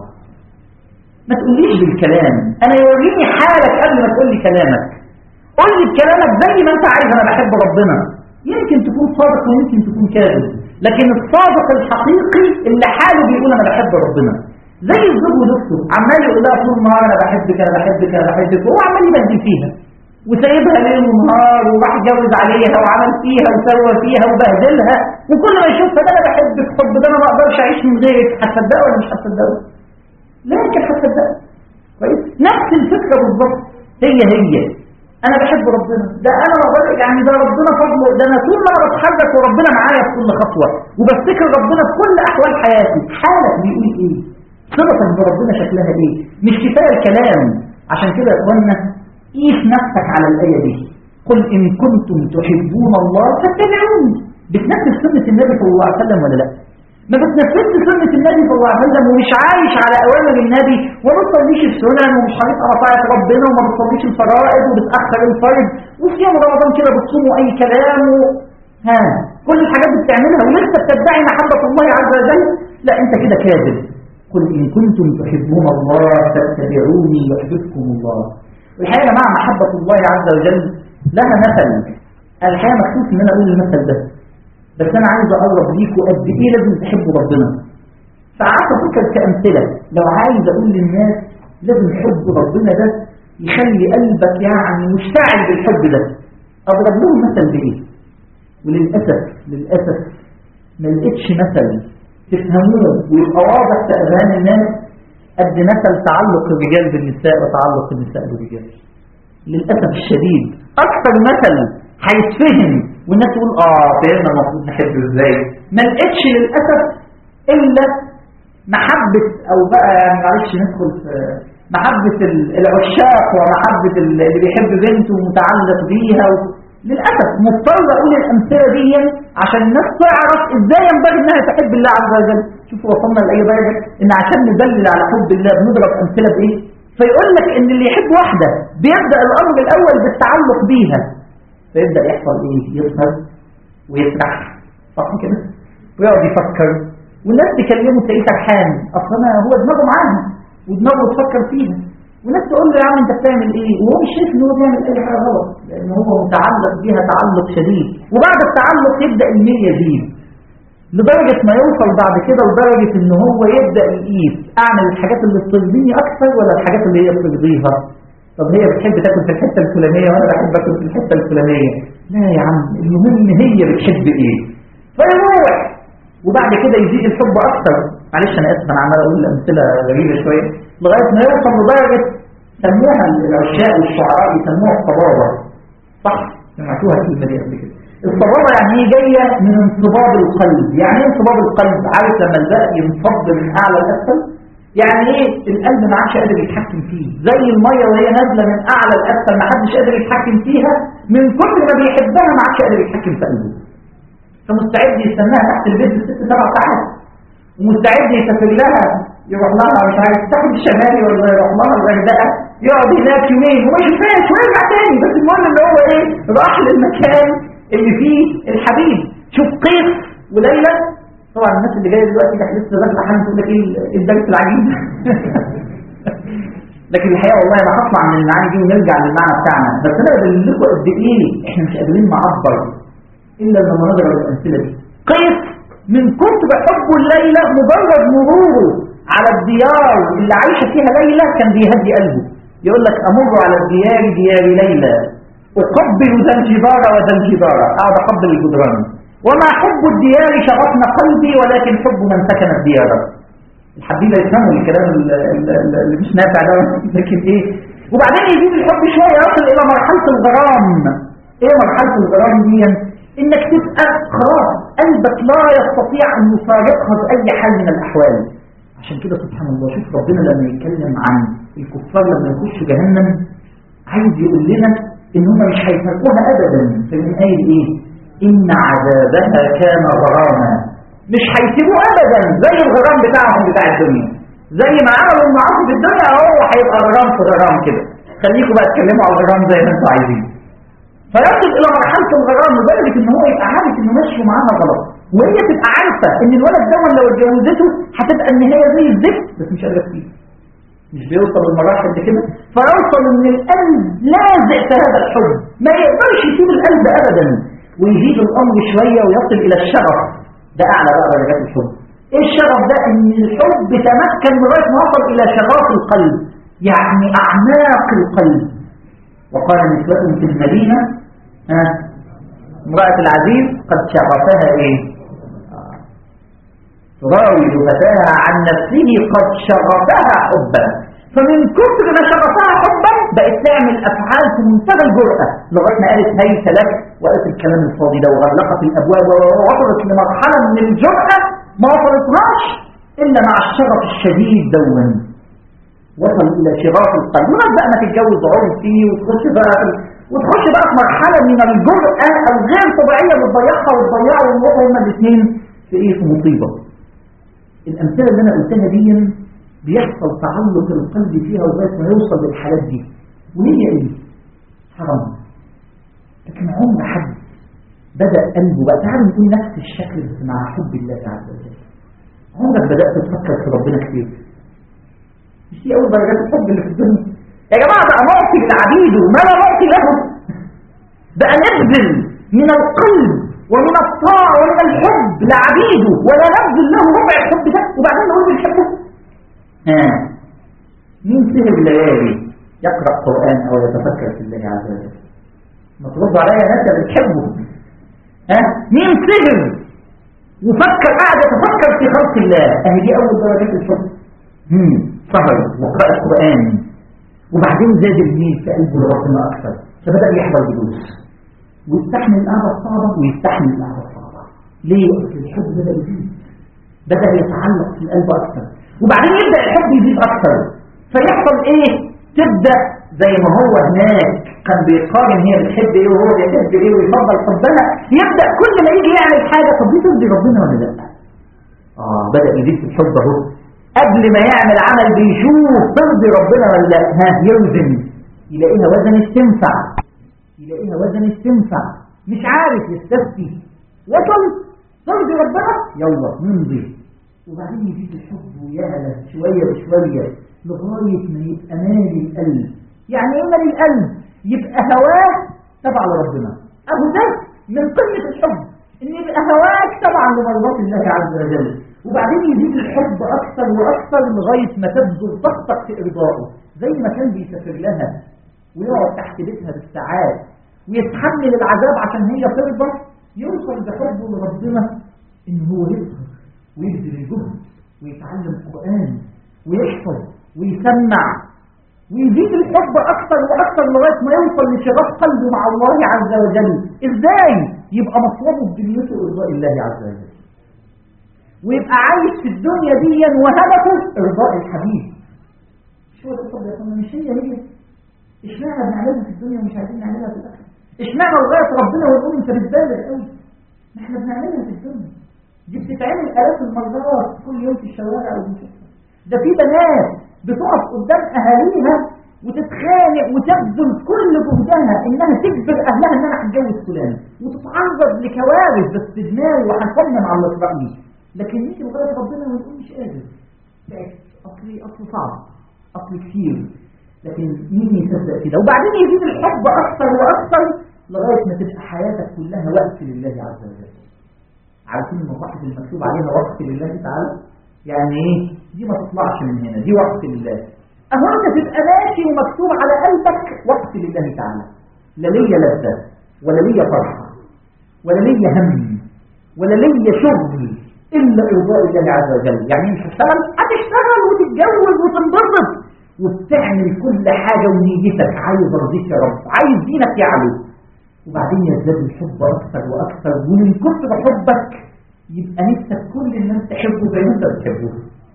ما تقوليش بالكلام أنا يوريني حالك قبل ما تقول لي كلامك قول لي بكلامك زي ما أنت عايز أنا بحب ربنا يمكن تكون صادق ويمكن تكون كاذب لكن الصادق الحقيقي اللي حاله بيقول انا بحب ربنا زي الزوج وزوجته عمال يقول لها طول النهار انا بحبك انا بحبك انا بحبك وهو عمال يبدل فيها وسايبها ليل ونهار وراح اتجوز عليها وعمل فيها وسوى فيها وبهدلها وكل ما يشوفها ده انا بحبك حب ده انا ما اقدرش اعيش من غيرك هتصدقه ولا مش هتصدقه؟ لا يمكن هتصدقه كويس نفس الفكره بالظبط هي هي انا بحب ربنا ده انا بقول يعني ده ربنا فضله ده انا طول ما انا بتحرك وربنا معايا في كل خطوه وبفتكر ربنا في كل احوال حياتي حالك بيقول ايه صلتك بربنا شكلها ايه مش كفايه الكلام عشان كده يا اخوانا قيس نفسك على الايه دي قل ان كنتم تحبون الله فاتبعوني بتنفذ سنه النبي صلى الله عليه وسلم ولا لا ما بتنفذش سنة النبي صلى الله عليه وسلم ومش عايش على أوامر النبي وما بتصليش السنن ومش حريص على طاعة ربنا وما بتصليش الفرائض وبتأخر الفرض وصيام رمضان كده بتصوموا أي كلام و... ها كل الحاجات دي بتعملها ولسه بتدعي محبة الله عز وجل لا أنت كده كاذب قل إن كنتم تحبون الله فاتبعوني يحببكم الله والحقيقة يا جماعة محبة الله عز وجل لها مثل الحقيقة مكتوب إن أنا أقول المثل ده بس انا عايز اقرب ليكوا قد ايه لازم تحبوا ربنا فقعدت افكر كامثله لو عايز اقول للناس لازم حب ربنا ده يخلي قلبك يعني مشتعل بالحب ده اضرب لهم مثل بايه وللاسف للاسف ما لقيتش مثل تفهموه ويبقى واضح في اذهان الناس قد مثل تعلق الرجال بالنساء وتعلق النساء بالرجال للاسف الشديد اكثر مثل هيتفهم والناس تقول اه فهمنا المفروض نحبه ازاي ما لقيتش للاسف الا محبه او بقى يعني معلش ندخل في محبه العشاق ومحبه اللي بيحب بنته ومتعلق بيها و... للاسف مضطر اقول الامثله دي عشان الناس تعرف ازاي ينبغي انها تحب الله عز وجل شوفوا وصلنا لاي درجه ان عشان ندلل على حب الله بنضرب امثله بايه فيقول لك ان اللي يحب واحده بيبدا الامر الاول بالتعلق بيها فيبدأ يحصل ايه يظهر ويسرح صح كده ويقعد يفكر والناس تكلمه تلاقيه سرحان اصلا هو دماغه معاها ودماغه تفكر فيها والناس تقول له يا عم انت بتعمل ايه وهو مش شايف ان هو بيعمل اي حاجه غلط لأن هو متعلق بها تعلق شديد وبعد التعلق يبدأ المية يزيد لدرجة ما يوصل بعد كده لدرجة ان هو يبدأ يقيس اعمل الحاجات اللي بترضيني اكثر ولا الحاجات اللي هي بترضيها طب هي بتحب تاكل في الحتة الفلانية وانا بحب اكل في الحتة الفلانية لا يا عم المهم هي بتحب ايه فيروح وبعد كده يزيد الحب اكثر معلش انا اسف انا عمال اقول امثله غريبه شويه لغايه ما يوصل لدرجه سموها العشاق والشعراء يسموها الصبابه صح سمعتوها الكلمه دي قبل كده الصبابه يعني ايه جايه من انصباب القلب يعني ايه انصباب القلب عارف لما الباء ينفض من اعلى لاسفل يعني ايه القلب ما عادش قادر يتحكم فيه زي الميه وهي نازله من اعلى لاسفل ما حدش قادر يتحكم فيها من كتر ما بيحبها ما عادش قادر يتحكم في قلبه فمستعد يستناها تحت البيت بست سبع ساعات ومستعد يسافر لها يروح لها مش عارف الساحل الشمالي ولا يروح لها الغردقه يقعد هناك يومين وما يشوفهاش ويرجع تاني بس المهم ان هو ايه راح للمكان اللي فيه الحبيب شوف قيس وليلى طبعا الناس اللي جايه دلوقتي كانت لسه داخله حاجه تقول لك ايه الدرس العجيب لكن الحقيقه والله انا هطلع من المعاني دي ونرجع للمعنى بتاعنا بس انا بدل لكم قد ايه احنا مش قادرين نعبر الا لما نضرب الامثله دي قيس من كتر حبه الليلة مجرد مروره على الديار اللي عايشة فيها ليلى كان بيهدي قلبه يقول لك أمر على الديار ديار ليلى أقبل ذا الجدار وذا الجدار أقعد أقبل الجدران وما حب الديار شغفنا قلبي ولكن حب من سكن الديار الحبيبة يفهموا الكلام اللي مش نافع ده لكن ايه وبعدين يزيد الحب شوية يصل إلى مرحلة الغرام ايه مرحلة الغرام دي انك تبقى خلاص قلبك لا يستطيع ان يفارقها باي حال من الاحوال عشان كده سبحان الله شوف ربنا لما يتكلم عن الكفار لما يخشوا جهنم عايز يقول لنا ان هم مش هيفارقوها ابدا فمن قايل ايه ان عذابها كان غراما مش هيسيبوه ابدا زي الغرام بتاعهم بتاع الدنيا زي ما عملوا المعاصي في الدنيا هو هيبقى غرام في غرام كده خليكم بقى اتكلموا على الغرام زي ما انتم عايزين فيصل الى مرحله الغرام لدرجه ان هو يبقى عارف انه ماشي معاها غلط وهي تبقى عارفه ان الولد ده لو اتجوزته هتبقى النهايه زي الزفت بس مش قادره فيه مش بيوصل للمراحل دي كده فيوصل ان القلب لازق في هذا الحب ما يقدرش يسيب القلب ابدا ويزيد الامر شويه ويصل الى الشغف ده اعلى بقى درجات الحب ايه الشغف ده ان الحب تمكن لغايه ما وصل الى شغاف القلب يعني اعماق القلب وقال نسوة في المدينة ها امرأة العزيز قد شغفها ايه تراود فتاها عن نفسه قد شغفها حبا فمن كثر ما شغفها حبا بقت تعمل افعال في منتهى الجرأة لغايه ما قالت هيت لك وقالت الكلام الفاضي ده وغلقت الابواب ووصلت لمرحله من الجرأة ما وصلتهاش الا مع الشغف الشديد دوما وصل الى شغاف القلب وناس بقى ما تتجوز عرفي وتخش بقى وتخش بقى في مرحله من الجرأة الغير طبيعيه بتضيعها وتضيعها ويروحوا هما الاثنين في ايه في مصيبه الامثله اللي انا قلتها دي بيحصل تعلق القلب فيها لغايه ما يوصل للحالات دي وهي ايه؟ حرام لكن عمر حد بدأ قلبه بقى تعالوا نقول نفس الشكل بس مع حب الله عز وجل عمرك بدأت تفكر في ربنا كتير مش دي أول درجات الحب اللي في الدنيا يا جماعة بقى معطي للعبيد وما لا معطي لهم بقى نبذل من القلب ومن الطاعة ومن الحب لعبيده ولا نبذل له ربع الحب ده وبعدين نقول بنحبه ها مين سهر الليالي يقرأ قرآن أو يتفكر في الله عز وجل ما ترد عليا ناس بتحبه ها مين سهر وفكر قاعد يتفكر في خلق الله اهي دي اول درجات الحب امم سهر وقراءة قرآن وبعدين زاد الميل في قلبه لربنا اكثر فبدأ يحضر دروس ويستحمل القعدة الصعبة ويستحمل القعدة الصعبة ليه؟ أصل الحب بدأ يزيد بدأ يتعلق في القلب أكثر وبعدين يبدأ الحب يزيد أكثر فيحصل إيه؟ تبدأ زي ما هو هناك كان بيقارن هي بتحب ايه وهو بيحب ايه ويفضل حبها يبدأ كل ما يجي يعمل حاجة طب دي ترضي ربنا ولا لا اه بدأ يزيد في الحب اهو قبل ما يعمل عمل بيشوف ترضي ربنا ولا لا ها يوزن يلاقيها وزنت تنفع يلاقيها وزنت تنفع مش عارف يستفتي وصل ترضي ربنا يلا نمضي وبعدين يزيد الحب ويعلى شوية بشوية لغاية ما يبقى مالي القلب يعني ايه مالي القلب يبقى هواه تبع لربنا اهو ده من قمه الحب ان يبقى هواك تبع لمرضات الله عز وجل وبعدين يزيد الحب اكثر واكثر لغايه ما تبذل طاقتك في ارضائه زي ما كان بيسافر لها ويقعد تحت بيتها بالساعات ويتحمل العذاب عشان هي ترضى يوصل بحبه لربنا ان هو يظهر ويبذل الجهد ويتعلم القران ويحفظ ويسمع ويزيد الحب اكثر واكثر لغايه ما يوصل لشغف قلبه مع الله عز وجل ازاي يبقى مطلبه بدنيته ارضاء الله عز وجل ويبقى عايش في الدنيا دي وهدفه ارضاء الحبيب مش هو ده الحب يا اخوانا مش هي هي اشمعنى بنعملها في الدنيا ومش عايزين نعملها في الاخره اشمعنى لغايه ربنا ونقول انت بتبالغ قوي ما احنا بنعملها في الدنيا دي بتتعمل الاف المرات كل يوم في الشوارع وبنشوفها ده في بنات بتقف قدام اهاليها وتتخانق وتبذل كل جهدها انها تجبر اهلها ان انا هتجوز فلان وتتعرض لكوارث بس دماغي وهنصمم على الاسرائيلي لكن نيجي لغايه ربنا ونقول مش قادر تعبت اصلي اصل صعب اصل كتير لكن مين يصدق كده وبعدين يزيد الحب اكثر واكثر لغايه ما تبقى حياتك كلها وقت لله عز وجل عارفين المصاحف المكتوب عليها وقت لله تعالى يعني ايه دي ما تطلعش من هنا دي وقت لله اهو انت تبقى ماشي ومكتوب على قلبك وقت لله تعالى لا ليا لذة ولا ليا فرحة ولا ليا هم ولا ليا شغل الا ارضاء الله عز وجل يعني مش هتشتغل هتشتغل وتتجوز وتنبسط وبتعمل كل حاجة ونيتك عايز ارضيك يا رب عايز دينك يعلو وبعدين يزداد الحب اكثر واكثر ومن كتر حبك يبقى نفسك كل الناس تحبه زي ما انت بتحبه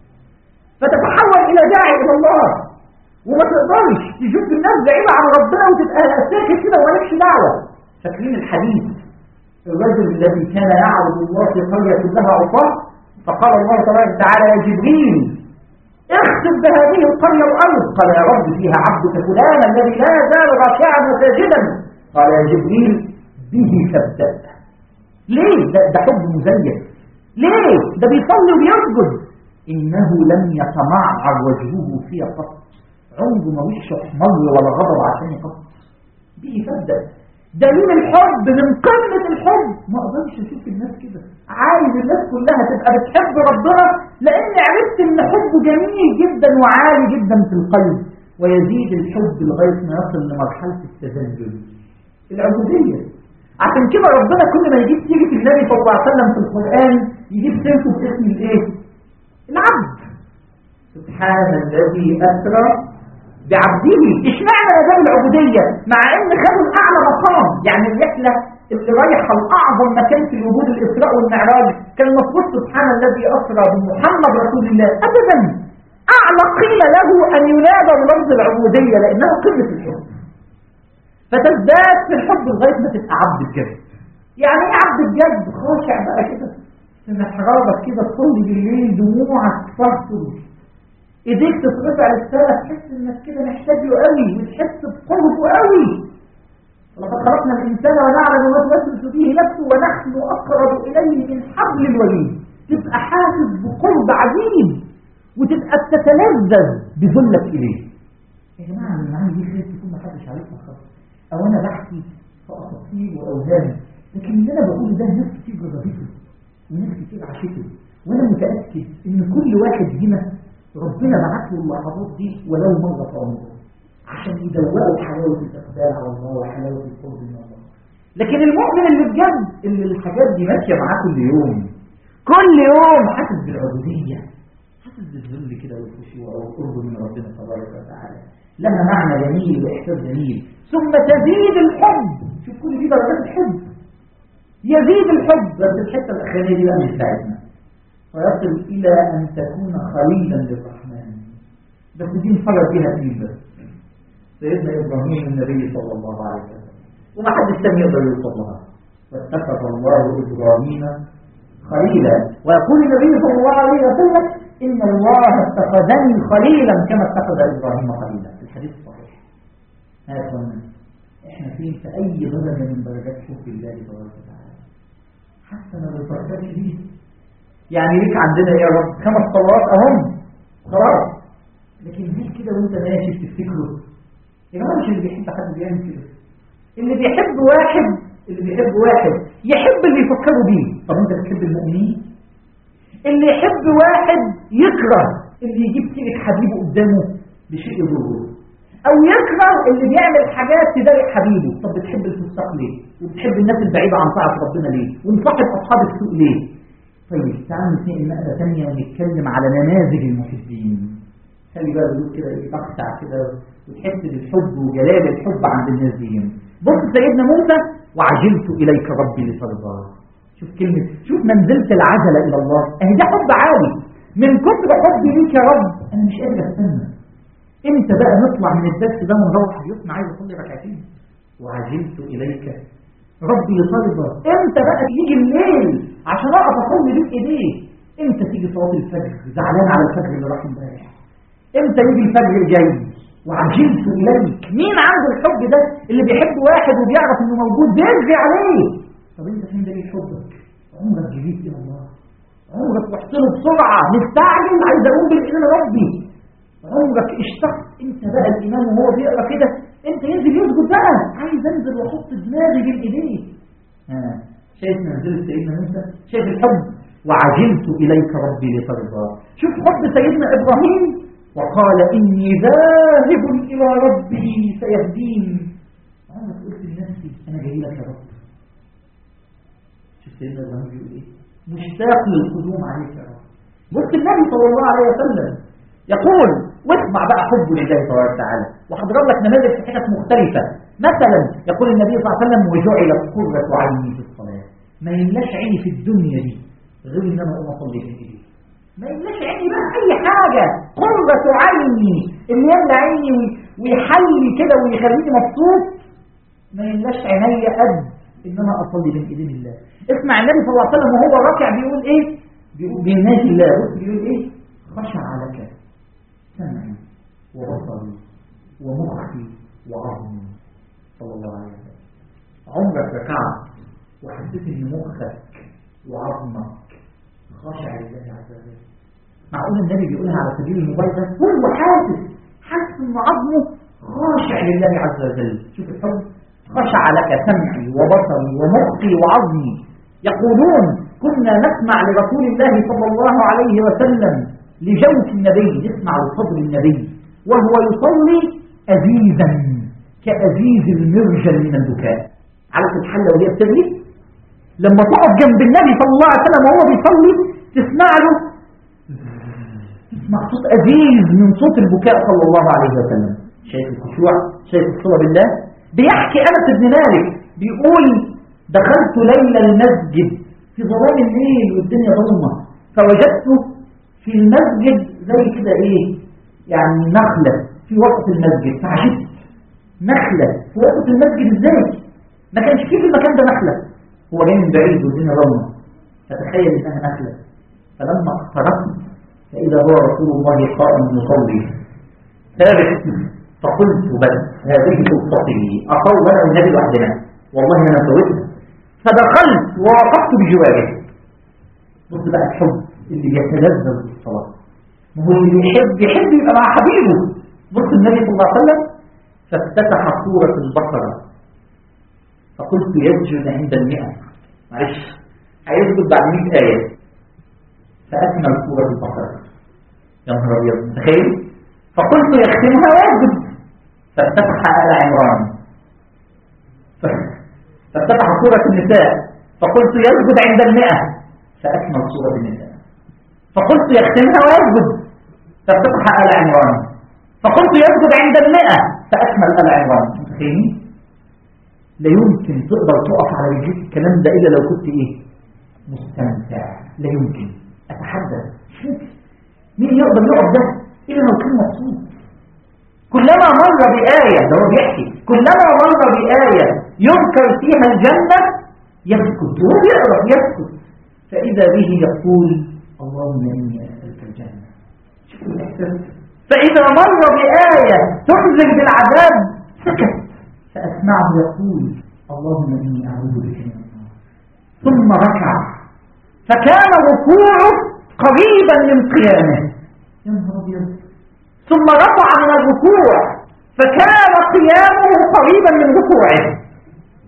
فتتحول الى داعي الى الله وما تقدرش تشوف الناس بعيدة عن ربنا وتبقى ساكت كده ومالكش دعوة فاكرين الحديث الرجل الذي كان يعبد الله في قرية كلها عصاه فقال الله تبارك وتعالى يا جبريل اختم بهذه القرية الأرض قال يا رب فيها عبدك فلان الذي لا يزال راكعا وساجدا قال يا جبريل به تبدأ ليه ده, ده حب مزيف ليه ده بيصلي وبيسجد إنه لم يتمعر وجهه في قط عمره ما وشه احمر ولا غضب عشان يقط به تبدأ دليل الحب من قمة الحب ما اقدرش اشوف الناس كده عايز الناس كلها تبقى بتحب ربنا لان عرفت ان حبه جميل جدا وعالي جدا في القلب ويزيد الحب لغاية ما يصل لمرحلة التذلل العبودية عشان كده ربنا كل ما يجيب سيرة النبي صلى الله عليه وسلم في القرآن يجيب سيرته باسم الايه؟ العبد سبحان الذي أسرى بعبده اشمعنى نزال العبودية مع ان خدوا الاعلى مقام يعني الرحلة اللي رايحة لاعظم مكان في الوجود الاسراء والمعراج كان المفروض سبحان الذي اسرى بمحمد رسول الله ابدا اعلى قيمة له ان ينادى بلفظ العبودية لانها قمة الحب فتزداد في الحب لغاية ما تبقى عبد بجد يعني ايه عبد بجد خاشع بقى كده في محرابك كده تصلي بالليل دموعك تفصل ايديك تترفع للسماء تحس انك كده محتاج له قوي وتحس بقربه قوي ولقد خلقنا الانسان ونعلم ما توسوس به نفسه ونحن اقرب اليه من حبل الوريد تبقى حاسس بقرب عجيب وتبقى بتتلذذ بذلك اليه يا جماعه اللي معايا دي خير تكون ما حدش عارفها خالص او انا بحكي في اساطير واوهام لكن اللي انا بقوله ده ناس كتير جربته وناس كتير عاشته وانا متاكد ان كل واحد هنا ربنا بعت له اللحظات دي ولو مرة في عمره عشان يدوقوا حلاوة الإقبال على الله وحلاوة القرب من الله لكن المؤمن اللي بجد اللي الحاجات دي ماشية معاه كل يوم كل يوم حاسس بالعبودية حاسس بالذل كده والخشوع والقرب من ربنا تبارك وتعالى لها معنى جميل وإحساس جميل ثم تزيد الحب شوف كل دي درجات الحب يزيد الحب بس الحتة الأخرانية دي بقى مش بتاعتنا ويصل إلى أن تكون خليلا للرحمن بس دي انفرد بها فيه بس سيدنا إبراهيم النبي صلى الله عليه وسلم وما حدش تاني يقدر يوصل لها فاتخذ الله إبراهيم خليلا ويقول النبي صلى الله عليه وسلم إن الله اتخذني خليلا كما اتخذ إبراهيم خليلا في الحديث الصحيح هذا احنا فين في أي درجة من درجات حب الله تبارك وتعالى حتى ما بنفكرش بيه يعني ليك عندنا يا رب خمس صلوات اهم خلاص لكن ليه كده وانت ماشي بتفتكره يا جماعه مش اللي بيحب حد بيعمل كده اللي بيحب واحد اللي بيحب واحد يحب اللي يفكروا بيه طب انت بتحب المؤمنين اللي يحب واحد يكره اللي يجيب سيرة حبيبه قدامه بشيء يضره او يكره اللي بيعمل حاجات تضايق حبيبه طب بتحب الفساق ليه وبتحب الناس البعيدة عن طاعة ربنا ليه ونصاحب اصحاب السوء ليه طيب تعالوا نتنقل نقلة ثانية ونتكلم على نماذج المحبين خلي بقى بيقول كده ايه تقطع كده وتحس بالحب وجلال الحب عند الناس دي بص سيدنا موسى وعجلت اليك ربي لترضى شوف كلمة شوف منزلة العجلة الى الله اهي ده حب عالي من كتر حبي ليك يا رب انا مش قادر استنى امتى بقى نطلع من الدرس ده ونروح بيوتنا عايز اصلي ركعتين وعجلت اليك ربي لترضى امتى بقى يجي الليل عشان اقف اصلي بين ايديه امتى تيجي صلاه الفجر زعلان على الفجر اللي راح امبارح امتى يجي الفجر الجاي وعجلت اليك مين عنده الحب ده اللي بيحب واحد وبيعرف انه موجود بيرجع عليه طب انت فين دليل حبك عمرك جريت الى الله عمرك رحت له بسرعه مستعجل عايز اقوم بالاذن ربي عمرك اشتقت انت بقى الامام وهو بيقرا كده انت ينزل يسجد بقى عايز انزل واحط دماغي بين ايديه ها شايف منزله سيدنا موسى شايف الحب وعجلت اليك ربي لترضى شوف حب سيدنا ابراهيم وقال إني ذاهب إلى ربي سيهدين أنا قلت لنفسي أنا جاي لك يا رب شوف سيدنا إبراهيم بيقول إيه مشتاق للقدوم عليك يا رب بص النبي صلى الله عليه وسلم يقول واسمع بقى حبه لله تبارك وتعالى وهضرب لك نماذج في حتت مختلفة مثلا يقول النبي صلى الله عليه وسلم وجعلت قرة عيني في الصلاة ما يملاش عيني في الدنيا دي غير ان انا اقوم اصلي في ايدي ما يملاش عيني بقى اي حاجة قرة عيني اللي يملى عيني ويحلي كده ويخليني مبسوط ما يملاش عيني قد ان انا اصلي بين ايدين الله اسمع النبي صلى الله عليه وسلم وهو راكع بيقول ايه بيقول بينادي الله بص بيقول ايه خشع لك سمعي وبصري ومخي وعظمي صلى الله عليه وسلم عمرك ركعت وحسيت ان مخك وعظمك خاشع لله عز وجل معقول النبي بيقولها على سبيل المبالغه هو حاسس حاسس ان عظمه خاشع لله عز وجل شوف الحب خشع لك سمعي وبصري ومخي وعظمي يقولون كنا نسمع لرسول الله صلى الله عليه وسلم لجوف النبي نسمع لصدر النبي وهو يصلي أزيزا كأزيز المرجل من البكاء عارف الحلة وهي بتغلي لما تقف جنب النبي صلى الله عليه وسلم وهو بيصلي تسمع له تسمع صوت أزيز من صوت البكاء صلى الله عليه وسلم شايف الخشوع شايف الصلة بالله بيحكي أنس بن مالك بيقول دخلت ليل المسجد في ظلام الليل والدنيا ظلمة فوجدته في المسجد زي كده ايه يعني نخلة في وسط المسجد فعجبت نخلة في وسط المسجد ازاي ما كانش فيه في المكان ده نخلة هو جاي من بعيد والدنيا ظلمة فتخيل انها نخلة فلما اقتربت فإذا هو رسول الله قائم يصلي ثابت فقلت بس هذه قصتي أقول أنا والنبي لوحدنا والله أنا سويتها فدخلت ووقفت بجواره بص بقى الحب اللي بيتلذذ بالصلاة ما هو اللي يحب يحب يبقى مع حبيبه بص النبي صلى الله عليه وسلم فافتتح سورة البقرة فقلت يسجد عند المئة معلش هيسجد بعد 100 آية فأكمل سورة البقرة يا نهار أبيض تخيل فقلت يختمها ويسجد فافتتح آل عمران فافتتح سورة النساء فقلت يسجد عند المئة فأكمل سورة النساء فقلت يختمها ويسجد فافتتح آل عمران فقلت يسجد عند المئة فأكمل آل عمران متخيلين؟ لا يمكن تقدر تقف على رجليك الكلام ده إلا لو كنت إيه؟ مستمتع لا يمكن أتحدث مين يقدر يقف ده إلا لو كان مبسوط كلما مر بآية ده هو بيحكي كلما مر بآية يذكر فيها الجنة يسكت وهو يقرأ يسكت فإذا به يقول اللهم إني أسألك الجنة شوفوا الإحساس فإذا مر بآية تنزل بالعذاب سكت فأسمعه يقول اللهم إني أعوذ بك من النار ثم ركع فكان ركوعه قريبا من قيامه يا نهار أبيض ثم رفع من الركوع فكان قيامه قريبا من ركوعه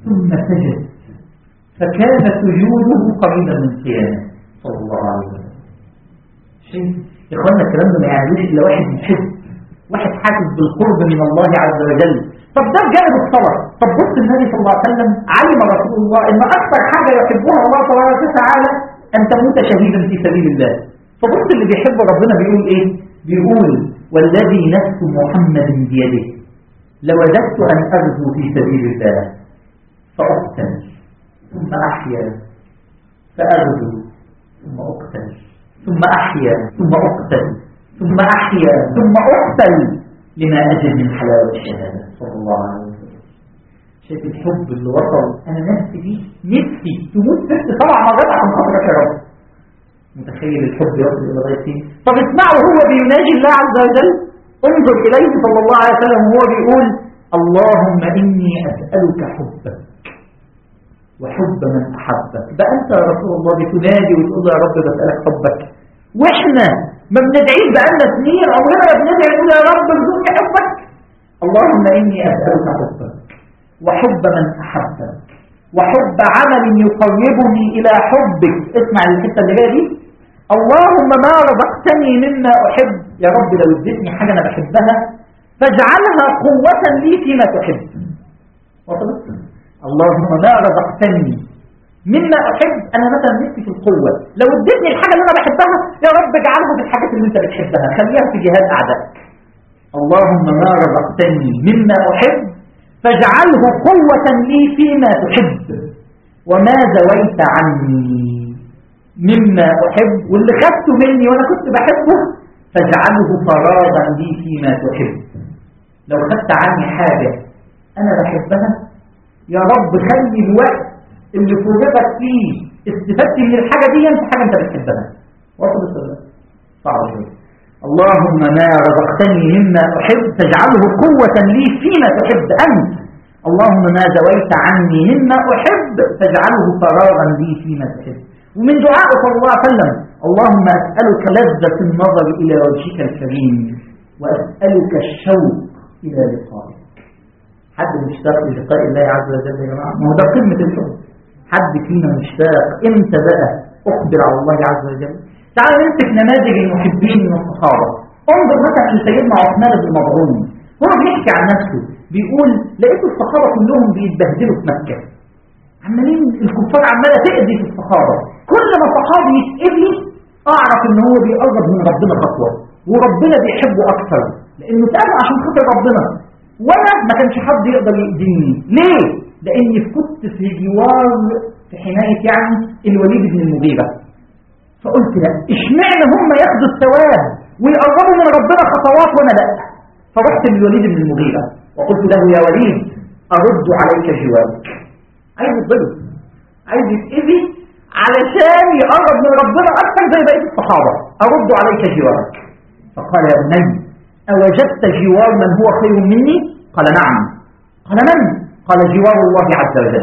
ثم سجد فكان سجوده قريبا من قيامه صلى الله عليه وسلم شيء يا اخوانا الكلام ده ما يعنيش الا واحد محب واحد حاسس بالقرب من الله عز وجل طب ده جانب الصلاة طب بص النبي صلى الله عليه وسلم علم رسول الله ان اكثر حاجة يحبها الله تبارك وتعالى ان تموت شهيدا في سبيل الله فبص اللي بيحب ربنا بيقول ايه بيقول والذي نفس محمد بيده لوجدت ان اغزو في سبيل الله فاقتل ثم احيا فاغزو ثم اقتل ثم احيا ثم اقتل ثم احيا ثم اقتل لما اجد من حلاوه الشهاده صلى الله عليه وسلم شايف الحب اللي وصل انا نفسي دي نفسي تموت ست سبع مرات عشان خاطرك يا رب متخيل الحب يصل الى لغايه فين طب اسمعوا هو بيناجي الله عز وجل انظر اليه صلى الله عليه وسلم وهو بيقول اللهم اني اسالك حبك وحب من احبك ده انت يا رسول الله بتنادي وتقول يا رب بسالك حبك واحنا ما بندعيش بقالنا سنين عمرنا ما بندعي نقول يا رب ارزقني حبك اللهم اني اسالك حبك وحب من احبك وحب عمل يقربني الى حبك اسمع الحته اللي جايه دي اللهم ما رزقتني مما احب يا رب لو اديتني حاجه انا بحبها فاجعلها قوه لي فيما تحب وصلت اللهم ما رزقتني مما احب انا مثلا نفسي في القوه لو اديتني الحاجه اللي انا بحبها يا رب اجعلها في الحاجات اللي انت بتحبها خليها في جهاد اعدائك اللهم ما رزقتني مما احب فاجعله قوة لي فيما تحب وما زويت عني مما أحب واللي خدته مني وأنا كنت بحبه فاجعله فراغا لي فيما تحب لو خدت عني حاجة أنا بحبها يا رب خلي الوقت اللي فرغت فيه استفدت من الحاجة دي انت حاجة انت بتحبها وصل السلام صعب شوية اللهم ما رزقتني مما أحب تجعله قوة لي فيما تحب أنت اللهم ما زويت عني مما أحب تجعله فراغا لي فيما تحب ومن دعاء صلى الله عليه وسلم اللهم أسألك لذة النظر إلى وجهك الكريم وأسألك الشوق إلى لقائك حد مشتاق للقاء الله عز وجل يا جماعة ما هو ده قمة الحب حد فينا مشتاق امتى بقى أقدر على الله عز وجل تعال نمسك نماذج المحبين من الصحابة انظر مثلا لسيدنا عثمان بن مظعون هو بيحكي عن نفسه بيقول لقيت الصحابة كلهم بيتبهدلوا في مكة عمالين الكفار عمالة تأذي في الصحابة كل ما صحابي يتأذي أعرف إن هو بيقرب من ربنا خطوة وربنا بيحبه أكثر لأنه تأذى عشان خاطر ربنا وأنا ما كانش حد يقدر يأذيني ليه؟ لأني كنت في جوار في حماية يعني الوليد بن المغيرة فقلت لا اشمعنى هم ياخدوا الثواب ويقربوا من ربنا خطوات وانا لا فرحت للوليد بن المغيرة وقلت له يا وليد ارد عليك جوارك عايز يتضرب عايز يتأذي علشان يقرب من ربنا اكثر زي بقيه الصحابه ارد عليك جوارك فقال يا بني اوجدت جوار من هو خير مني قال نعم قال من قال جوار الله عز وجل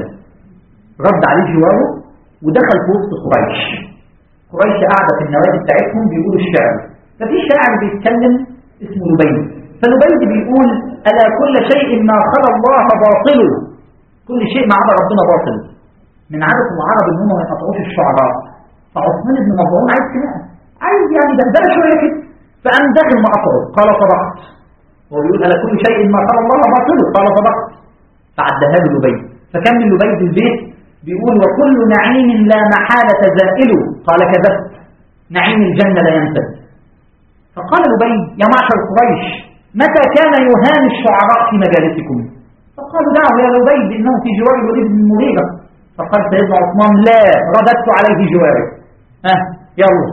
رد عليه جواره ودخل في وسط قريش قريش قاعدة في النوادي بتاعتهم بيقولوا الشعر ففي شاعر بيتكلم اسمه لبيد فلبيد بيقول ألا كل شيء ما خلى الله باطل كل شيء ما عدا ربنا باطل من عادة العرب ان هم ما يقطعوش الشعراء فعثمان بن مظعون عايز كده عايز يعني دهدله شويه كده فقام داخل ما قطعه قال صدقت هو بيقول ألا كل شيء ما خلى الله باطل قال صدقت فعدها له لبيد فكان من لبيد البيت بيقول وكل نعيم لا محالة زائل قال كذبت نعيم الجنة لا ينفد فقال لبيد يا معشر قريش متى كان يهان الشعراء في مجالسكم فقالوا دعه يا لبيد إنه في جوار الوليد بن المغيرة فقال سيدنا عثمان لا رددت عليه جواره ها يلا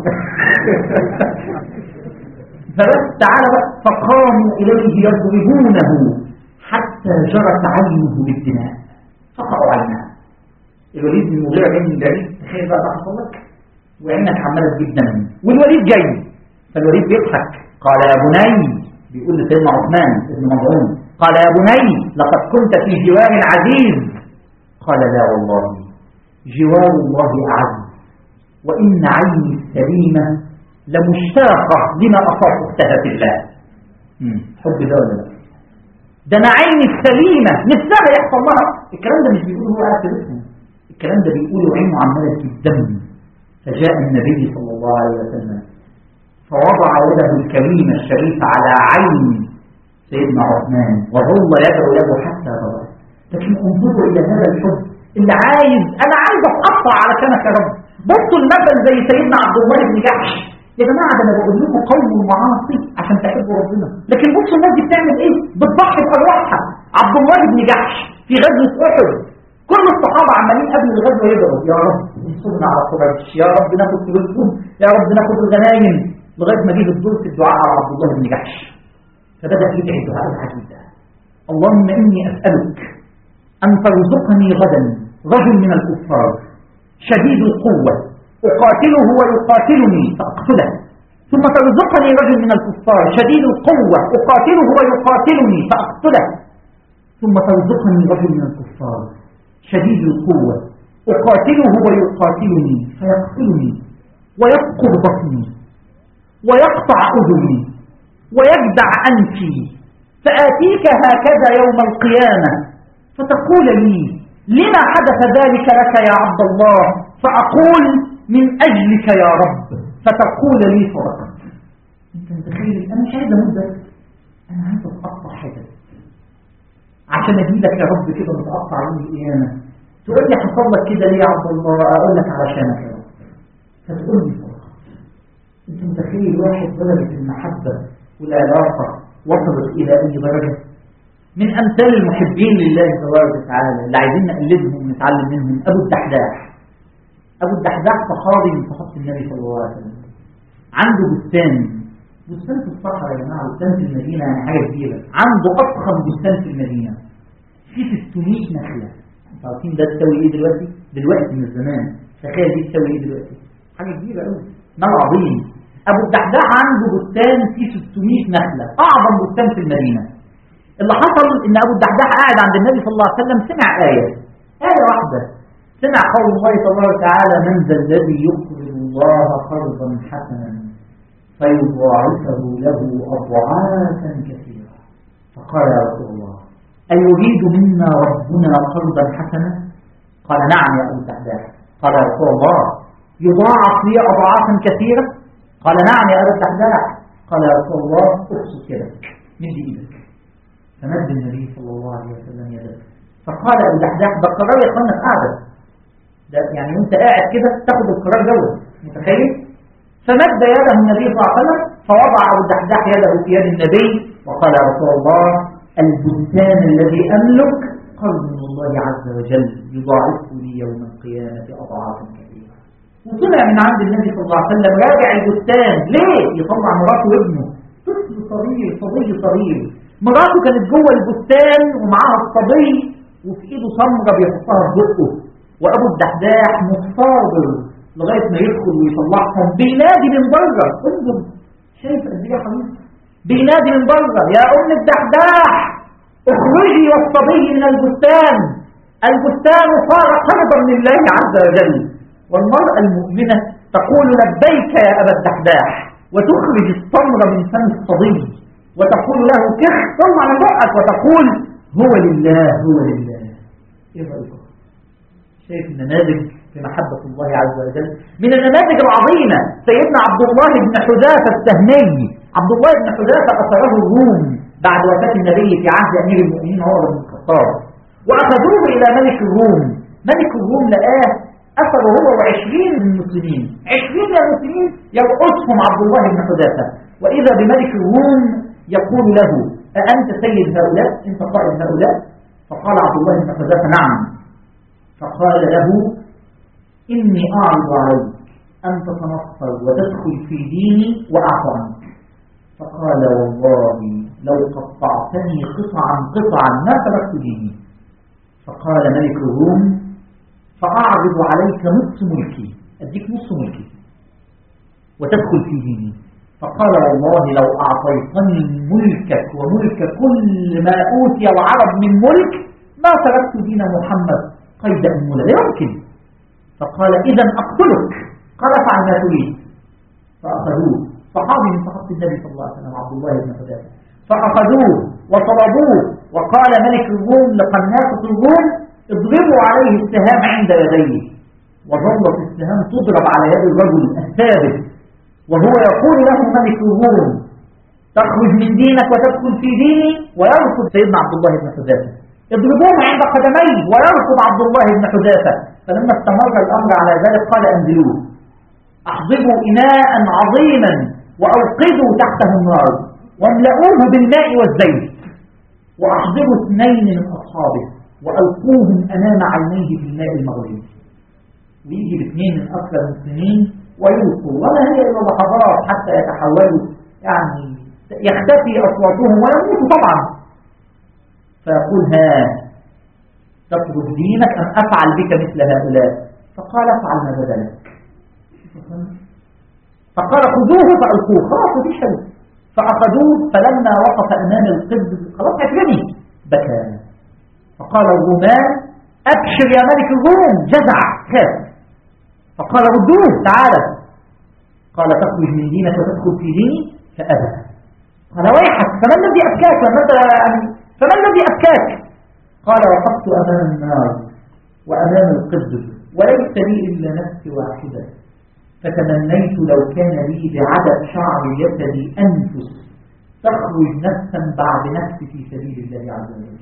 فبس تعالى بقى فقاموا إليه يضربونه حتى جرت عينه بالدماء فقعوا عينها الوليد بن المغيرة جاي من بعيد تخيل بقى ده حصل لك وعينك عماله تجيب دم والوليد جاي فالوليد بيضحك قال يا بني بيقول لسيدنا عثمان بن مظعون قال يا بني لقد كنت في جوار عزيز قال لا والله جوار الله أعز وإن عيني السليمة لمشتاقة لما أصاب أختها في الله حب ده ولا لا ده انا عيني السليمة نفسها يحصل لها الكلام ده مش بيقوله هو قاعد في بيتهم الكلام ده بيقوله عينه عمالة تجيب دم فجاء النبي صلى الله عليه وسلم فوضع يده الكريمة الشريفة على عين سيدنا عثمان وظل يدعو له حتى ضرب لكن انظروا إلى هذا الحب اللي عايز أنا عايز أتقطع على كنف يا رب بصوا المثل زي سيدنا عبد الله بن جحش يا جماعة ده أنا بقول لكم قول المعاصي عشان تحبوا ربنا لكن بصوا الناس دي بتعمل إيه؟ بتضحي بأرواحها عبد الله بن جحش في غزوة أحد كل الصحابة عمالين قبل الغزوة يدعوا يا رب انصرنا على قريش يا رب ناخد فلوسهم يا رب ناخد الغنايم لغاية ما جه الدور في الدعاء على عبد الله بن جحش فبدأ يدعي الدعاء العجيب ده اللهم إني أسألك أن ترزقني غدا رجل من الكفار شديد القوة أقاتله ويقاتلني فأقتله ثم ترزقني رجل من الكفار شديد القوة أقاتله ويقاتلني فأقتله ثم ترزقني رجل من الكفار شديد القوة أقاتله ويقاتلني فيقتلني ويفقد بطني ويقطع أذني ويجدع أنفي فآتيك هكذا يوم القيامة فتقول لي لما حدث ذلك لك يا عبد الله فأقول من أجلك يا رب فتقول لي صدقت انت متخيل انا مش عايز اموت بس انا عايز اتقطع حتت عشان اجيلك يا رب كده متقطع يوم القيامه تقول لي حصل لك كده ليه يا عبد الله اقول لك علشانك يا رب فتقول لي صدقت انت متخيل واحد درجه المحبه والعلاقه وصلت الى اي درجه من امثال المحبين لله تبارك وتعالى اللي عايزين نقلدهم ونتعلم منهم ابو الدحداح ابو الدحداح صحابي من صحابه النبي صلى الله عليه وسلم عنده بستان بستان في الصحراء يا جماعه بستان في المدينه يعني حاجه كبيره عنده اضخم بستان في المدينه في 600 نخله انتوا عارفين ده تساوي ايه دلوقتي؟ دلوقتي من زمان تخيل دي تساوي ايه دلوقتي؟ حاجه كبيره قوي مال عظيم ابو الدحداح عنده بستان فيه 600 نخله اعظم بستان في المدينه اللي حصل ان ابو الدحداح قاعد عند النبي صلى الله عليه وسلم سمع ايه ايه واحده سمع قول الله تبارك وتعالى من ذا الذي يقرض الله قرضا حسنا فيضاعفه له اضعافا كثيره فقال يا رسول الله أيريد منا ربنا قرضا حسنا قال نعم يا ابو الدحداح قال يا رسول الله يضاعف لي اضعافا كثيره قال نعم يا ابا الدحداح قال يا رسول الله ابسط يدك مد ايدك فمد النبي صلى الله عليه وسلم يده فقال ابو الدحداح ده القرار يا اخوانا في قاعده ده يعني وانت قاعد كده تاخد القرار دوت متخيل فمد يده النبي صلى الله عليه وسلم فوضع ابو الدحداح يده في يد النبي وقال يا رسول الله البستان الذي املك قرض من الله عز وجل يضاعفه لي يوم القيامه اضعافا كثيره وطلع من عند النبي صلى الله عليه وسلم راجع البستان ليه يطلع مراته وابنه طفل صغير صبي صغير مراته كانت جوه البستان ومعاها الصبي وفي ايده صمغه بيحطها في بقه وابو الدحداح مصابر لغايه ما يدخل ويطلعهم بينادي من بره انظر شايف قد ايه يا حبيبي بينادي من بره يا ام الدحداح اخرجي والصبي من البستان البستان صار قرضا لله عز وجل والمرأة المؤمنة تقول لبيك يا أبا الدحداح وتخرج التمر من فم الصبي وتقول له كخ طلع من بقك وتقول هو لله هو لله ايه رأيكم شايف النماذج في محبة الله عز وجل من النماذج العظيمة سيدنا عبد الله بن حذافة السهمي عبد الله بن حذافة أثره الروم بعد وفاة النبي في عهد أمير المؤمنين عمر بن الخطاب وأخذوه إلى ملك الروم ملك الروم لقاه أثره هو وعشرين من المسلمين عشرين من المسلمين يرقصهم عبد الله بن حذافة وإذا بملك الروم يقول له أأنت سيد هؤلاء أنت قائد هؤلاء فقال عبد الله بن حذافة نعم فقال له إني أعرض عليك أن تتنصر وتدخل في ديني وأعفو عنك فقال والله لو قطعتني قطعا قطعا ما تركت ديني فقال ملك الروم فأعرض عليك نصف ملكي أديك نصف ملكي وتدخل في ديني فقال والله لو أعطيتني ملكك وملك كل ما أوتي العرب من ملك ما تركت دين محمد قيد أنملة لا يمكن فقال إذا أقتلك قال افعل ما تريد فأخذوه صحابي من صحابة النبي صلى الله عليه وسلم عبد الله بن حذافة فأخذوه وطلبوه وقال ملك الروم لقناصة الروم اضربوا عليه السهام عند يديه وظلت السهام تضرب على يد الرجل الثابت وهو يقول له ملك الروم تخرج من دينك وتدخل في ديني ويرفض سيدنا عبد الله بن حذافه اضربوه عند قدميه ويرفض عبد الله بن حذافه فلما استمر الامر على ذلك قال انزلوه احضروا اناء عظيما واوقدوا تحته النار واملؤوه بالماء والزيت واحضروا اثنين من اصحابه والقوهم امام عينيه بالماء المغلي ويجي باثنين من اكثر المسلمين ويلقوا ولا هي الا لحظات حتى يتحولوا يعني يختفي اصواتهم ويموتوا طبعا فيقول ها تترك دينك ام افعل بك مثل هؤلاء فقال افعل ما بدا لك فقال خذوه فالقوه خلاص مفيش حل فاخذوه فلما وقف امام القبر خلاص هترمي بكى فقال الرومان ابشر يا ملك الروم جزع خاف فقال ردوه تعالى قال تخرج من دينك وتدخل في ديني فأبى قال ويحك فما الذي أبكاك يعني فما الذي أبكاك قال وقفت أمام النار وأمام القدر وليس لي إلا نفس واحدة فتمنيت لو كان لي بعدد شعر جسدي أنفس تخرج نفسا بعد نفس في سبيل الله عز وجل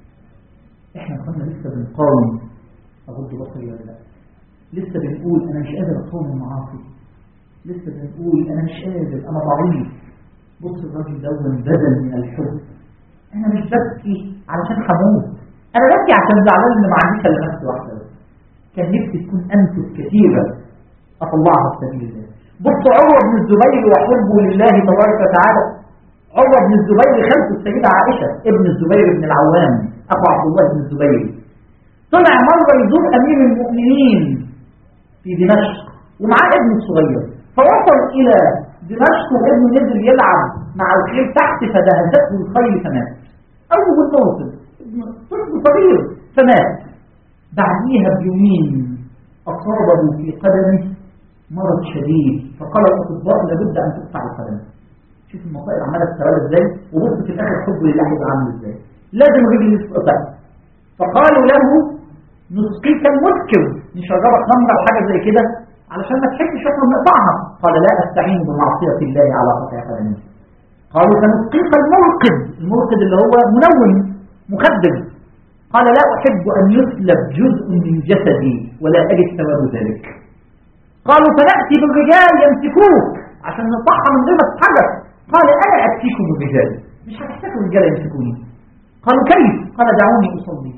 احنا كنا لسه بنقاوم أغض بصري ولا لا لسه بنقول أنا مش قادر أقاوم المعاصي لسه بنقول أنا مش قادر أنا ضعيف بص الراجل ده بدل من الحب أنا مش ببكي علشان هموت أنا ببكي عشان زعلان إن ما عنديش إلا نفس واحدة بس كان نفسي تكون أنفس كثيرة أطلعها في سبيل الله بص عمر بن الزبير وحبه لله تبارك وتعالى عمر بن الزبير خلف السيدة عائشة ابن الزبير بن العوام أخو عبد الله بن الزبير طلع مرة يزور أمير المؤمنين في دمشق ومعاه ابن الصغير فوصل إلى دمشق وابنه نزل يلعب مع الخيل تحت فدهسته الخيل فمات أول ما وصل طفل صغير فمات بعديها بيومين أصابه في قدمه مرض شديد فقال الأطباء لابد أن تقطع القدم شوف المصائب عمالة تتوالى ازاي وبص في الآخر حب لله يبقى عامل ازاي لازم الرجل يتقطع فقالوا له نسقيك المسكر نشربك خمرة أو حاجة زي كده علشان ما تحبش احنا نقطعها قال لا استعين بمعصية الله على قطع قدمي قالوا سنسقيك المرقد المرقد اللي هو منوم مخدر قال لا أحب أن يسلب جزء من جسدي ولا أجد ثواب ذلك قالوا فنأتي بالرجال يمسكوك عشان نطحها من غير ما تتحرك قال أنا أكفيكم بالرجال مش هتحتاجوا الرجال يمسكوني قالوا كيف قال دعوني أصلي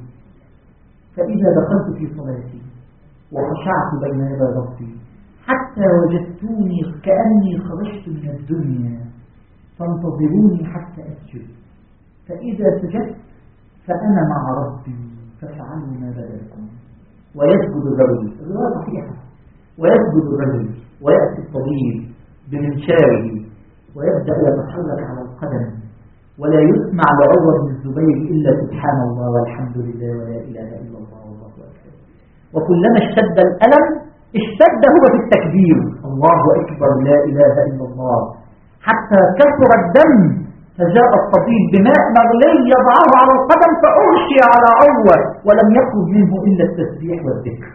فإذا دخلت في صلاتي وخشعت بين يدي ربي حتى وجدتوني كأني خرجت من الدنيا فانتظروني حتى أسجد فإذا سجدت فأنا مع ربي فافعلوا ما بدا لكم ويسجد الرجل الرواية صحيحة ويسجد الرجل ويأتي الطبيب بمنشاره ويبدأ يتحرك على القدم ولا يسمع لعمر بن الزبير إلا سبحان الله والحمد لله ولا إله إلا الله والله أكبر وكلما اشتد الألم اشتد هو في التكبير الله أكبر لا إله إلا الله حتى كثر الدم فجاء الطبيب بماء مغلي يضعه على القدم فأغشي على عروة ولم يخرج منه إلا التسبيح والذكر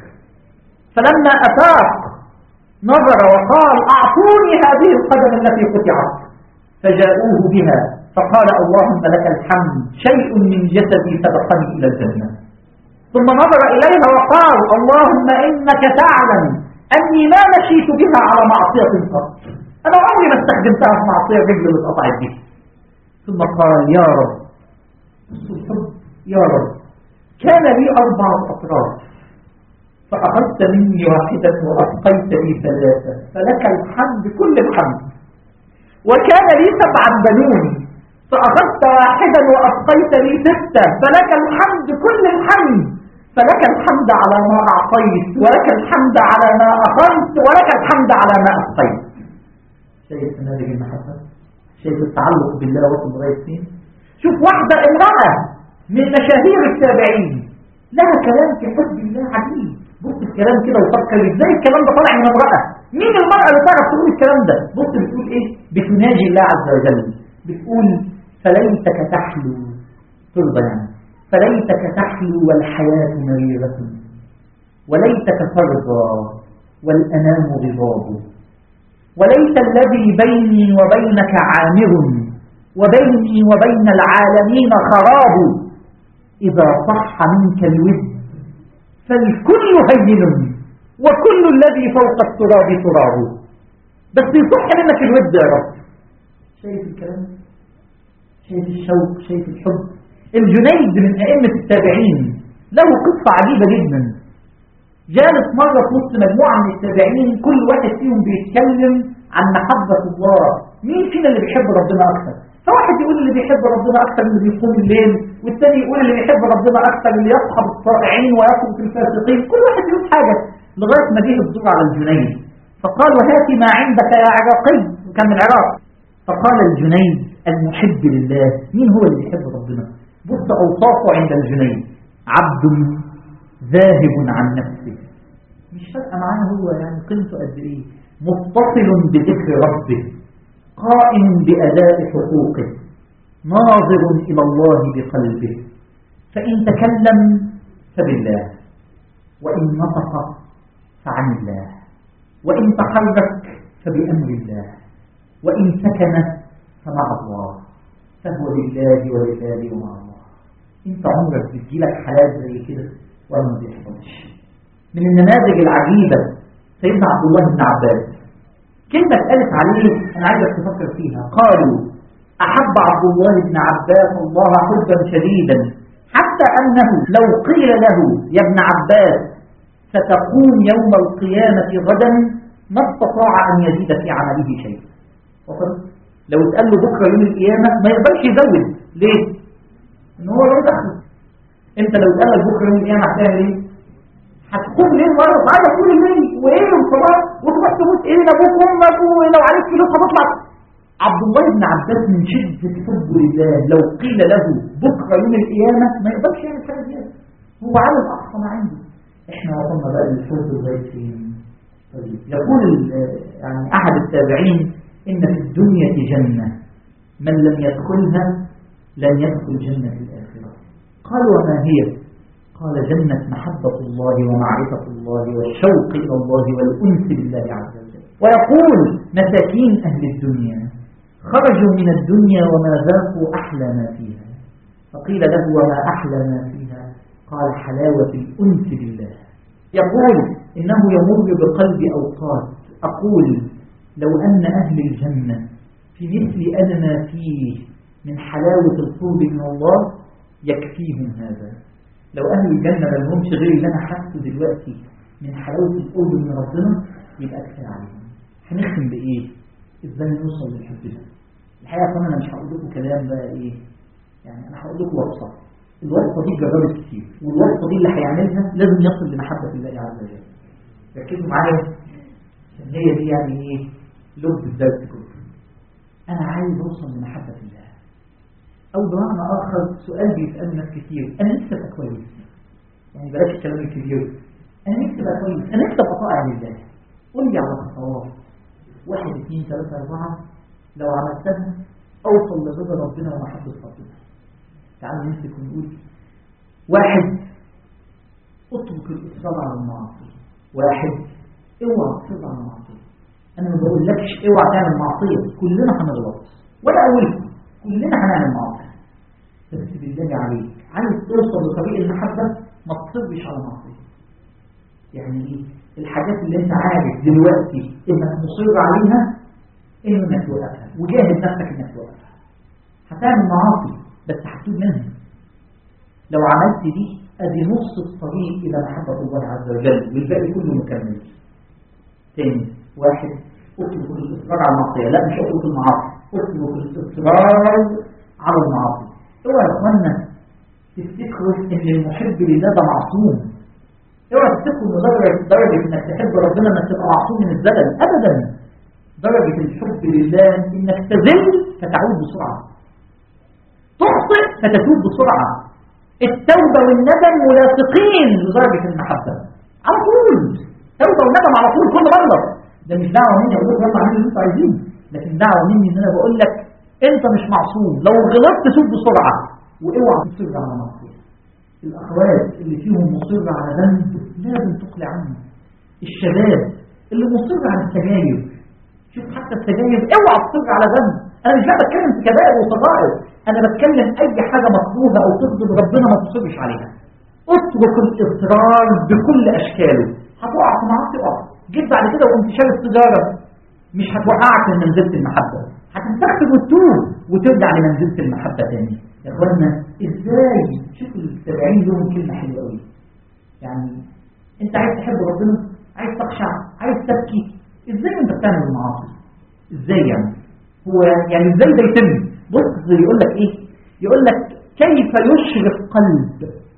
فلما أفاق نظر وقال أعطوني هذه القدم التي قطعت فجاءوه بها فقال اللهم لك الحمد شيء من جسدي سبقني إلى الجنة ثم نظر إليها وقال اللهم إنك تعلم أني ما مشيت بها على معصية قط أنا عمري ما استخدمتها في معصية الرجل اللي اتقطعت دي ثم قال يا رب يا رب كان لي أربعة أطراف فأخذت مني واحدة وأبقيت لي ثلاثة فلك الحمد كل الحمد وكان لي سبعة بنون فأخذت واحدا وأبقيت لي ستة فلك الحمد كل الحمد فلك الحمد على ما أعطيت ولك الحمد على ما أخذت ولك الحمد على ما أبقيت شايف هذه المحبة شايف التعلق بالله وصل لغاية فين شوف واحدة امرأة من مشاهير التابعين لها كلام في حب الله عجيب بص الكلام كده وفكر ازاي الكلام ده طالع من امرأة مين المرأة اللي تعرف تقول الكلام ده بص بتقول ايه بتناجي الله عز وجل بتقول فليتك تحلو ترضى يعني فليتك تحلو والحياة مريرة وليتك ترضى والأنام غضاب وليت الذي بيني وبينك عامر وبيني وبين العالمين خراب إذا صح منك الود فالكل هين وكل الذي فوق التراب تراب بس يصح منك الود يا رب شايف الكلام شايف الشوق شايف الحب الجنيد من أئمة التابعين له قصة عجيبة جدا جالس مرة في وسط مجموعة من التابعين كل واحد فيهم بيتكلم عن محبة الله مين فينا اللي بيحب ربنا أكثر فواحد يقول اللي بيحب ربنا أكثر اللي بيقوم الليل والتاني يقول اللي بيحب ربنا أكثر اللي يصحب الطائعين ويترك الفاسقين كل واحد يقول حاجة لغاية ما جه الدور على الجنيد فقال هات ما عندك يا عراقي وكان من العراق فقال الجنيد المحب لله مين هو اللي بيحب ربنا بص أوصافه عند الجنيد عبد ذاهب عن نفسه مش فارقه معاه هو يعني قيمته قد ايه متصل بذكر ربه قائم بأداء حقوقه ناظر إلى الله بقلبه فإن تكلم فبالله وإن نطق فعن الله وإن تحرك فبأمر الله وإن سكن فمع الله فهو لله ولله ومع الله انت عمرك بتجيلك حالات زي كده ولا ما بيحصلش من النماذج العجيبة سيدنا عبد الله بن عباس كلمة قالت عليه أنا عايزك تفكر فيها قالوا أحب عبد الله بن عباس الله حبا شديدا حتى أنه لو قيل له يا ابن عباس ستقوم يوم القيامة غدا ما استطاع أن يزيد في عمله شيء لو اتقال له بكرة يوم القيامة ما يقدرش يزود ليه؟ إن هو له دخل انت لو اتقال لك بكرة يوم القيامة هتعمل ايه؟ هتقوم ليه مرة وعايز تقول الليل وايه وخلاص وتروح تموت ايه لابوك وامك ولو عليك فلوس هتطلع عبد الله بن عباس من شدة حبه لله لو قيل له بكرة يوم القيامة ما يقدرش يعمل حاجة زيادة هو عامل أقصى ما عنده احنا وصلنا بقى للحب لغاية فين طيب يقول يعني أحد التابعين إن في الدنيا جنة من لم يدخلها لن يدخل جنة الآخرة قال وما هي قال جنة محبة الله ومعرفة الله والشوق إلى الله والأنس بالله عز وجل ويقول مساكين أهل الدنيا خرجوا من الدنيا وما ذاقوا أحلى ما فيها فقيل له وما أحلى ما فيها قال حلاوة الأنس بالله يقول إنه يمر بقلب أوقات أقول لو أن أهل الجنة في مثل أنا ما فيه من حلاوة القرب من الله يكفيهم هذا لو أهل الجنة ما لهمش غير اللي أنا حاسه دلوقتي من حلاوة القرب من ربنا يبقى كفاية عليهم هنختم بإيه؟ إزاي نوصل للحب ده؟ الحقيقة طبعا أنا مش هقول لكم كلام بقى إيه؟ يعني أنا هقول لكم وصفة الوصفة دي جربت كتير والوصفة دي اللي هيعملها لازم يصل لمحبة الله عز وجل ركزوا معايا عشان هي دي يعني إيه؟ لب الدرس كله أنا عايز أوصل لمحبة الله أو بمعنى آخر سؤال بيسأله ناس كتير أنا نفسي أبقى كويس يعني بلاش الكلام الكبير أنا نفسي أبقى كويس أنا نفسي أبقى طائع لله قول لي على خطوات واحد اثنين ثلاثة أربعة لو عملتها أوصل لرضا ربنا ومحبة ربنا تعالوا نمسك ونقول واحد اترك الإصرار على المعاصي واحد اوعى تصر على المعصية أنا ما بقولكش اوعى تعمل معصية كلنا هنغلط ولا أقولكم كلنا هنعمل معصية بس بالله عليك عايز توصل لطريق المحبة ما تصرش على معصية يعني ايه الحاجات اللي انت عارف دلوقتي انك مصر عليها انك توقفها وجاهد نفسك انك توقفها هتعمل معاصي بس هتتوب منها لو عملت دي ادي نص الطريق الى محبة الله عز وجل والباقي كله مكمل تاني واحد اترك الاصرار على المعصية لا مش اترك المعاصي اترك الاصرار على المعاصي اوعى يا اخوانا تفتكروا ان المحب لله ده معصوم اوعى تفتكروا ان درجة درجة انك تحب ربنا انك تبقى معصوم من الزلل ابدا درجة الحب لله انك تذل فتعود بسرعة تخطئ فتتوب بسرعة التوبة والندم ملاصقين لدرجة المحبة على طول توبة والندم على طول كل مرة ده مش دعوة مني اقول لكم يلا اعملوا اللي انتوا عايزينه لكن دعوة مني ان انا بقول لك انت مش معصوم لو غلطت توب بسرعة واوعى تصر على معصيه الاخوات اللي فيهم مصر على ذنب لازم تقلع عنه الشباب اللي مصر على السجاير شوف حتى السجاير اوعى تصر على ذنب انا مش بتكلم في كبائر وصغائر انا بتكلم اي حاجه مكروهه او تغضب ربنا ما تصرش عليها اترك الاصرار بكل اشكاله هتقع في معاصي اه جيت بعد كده وقمت شارب سيجاره مش هتوقعك من منزله المحبه هتستخدم وتتوب وترجع لمنزله المحبه تاني يا اخوانا ازاي شوف التابعين لهم كلمه حلوه قوي يعني انت عايز تحب ربنا عايز تخشع عايز تبكي ازاي انت بتعمل المعاصي ازاي يعني هو يعني ازاي ده يتم بص يقول لك ايه يقول لك كيف يشرق قلب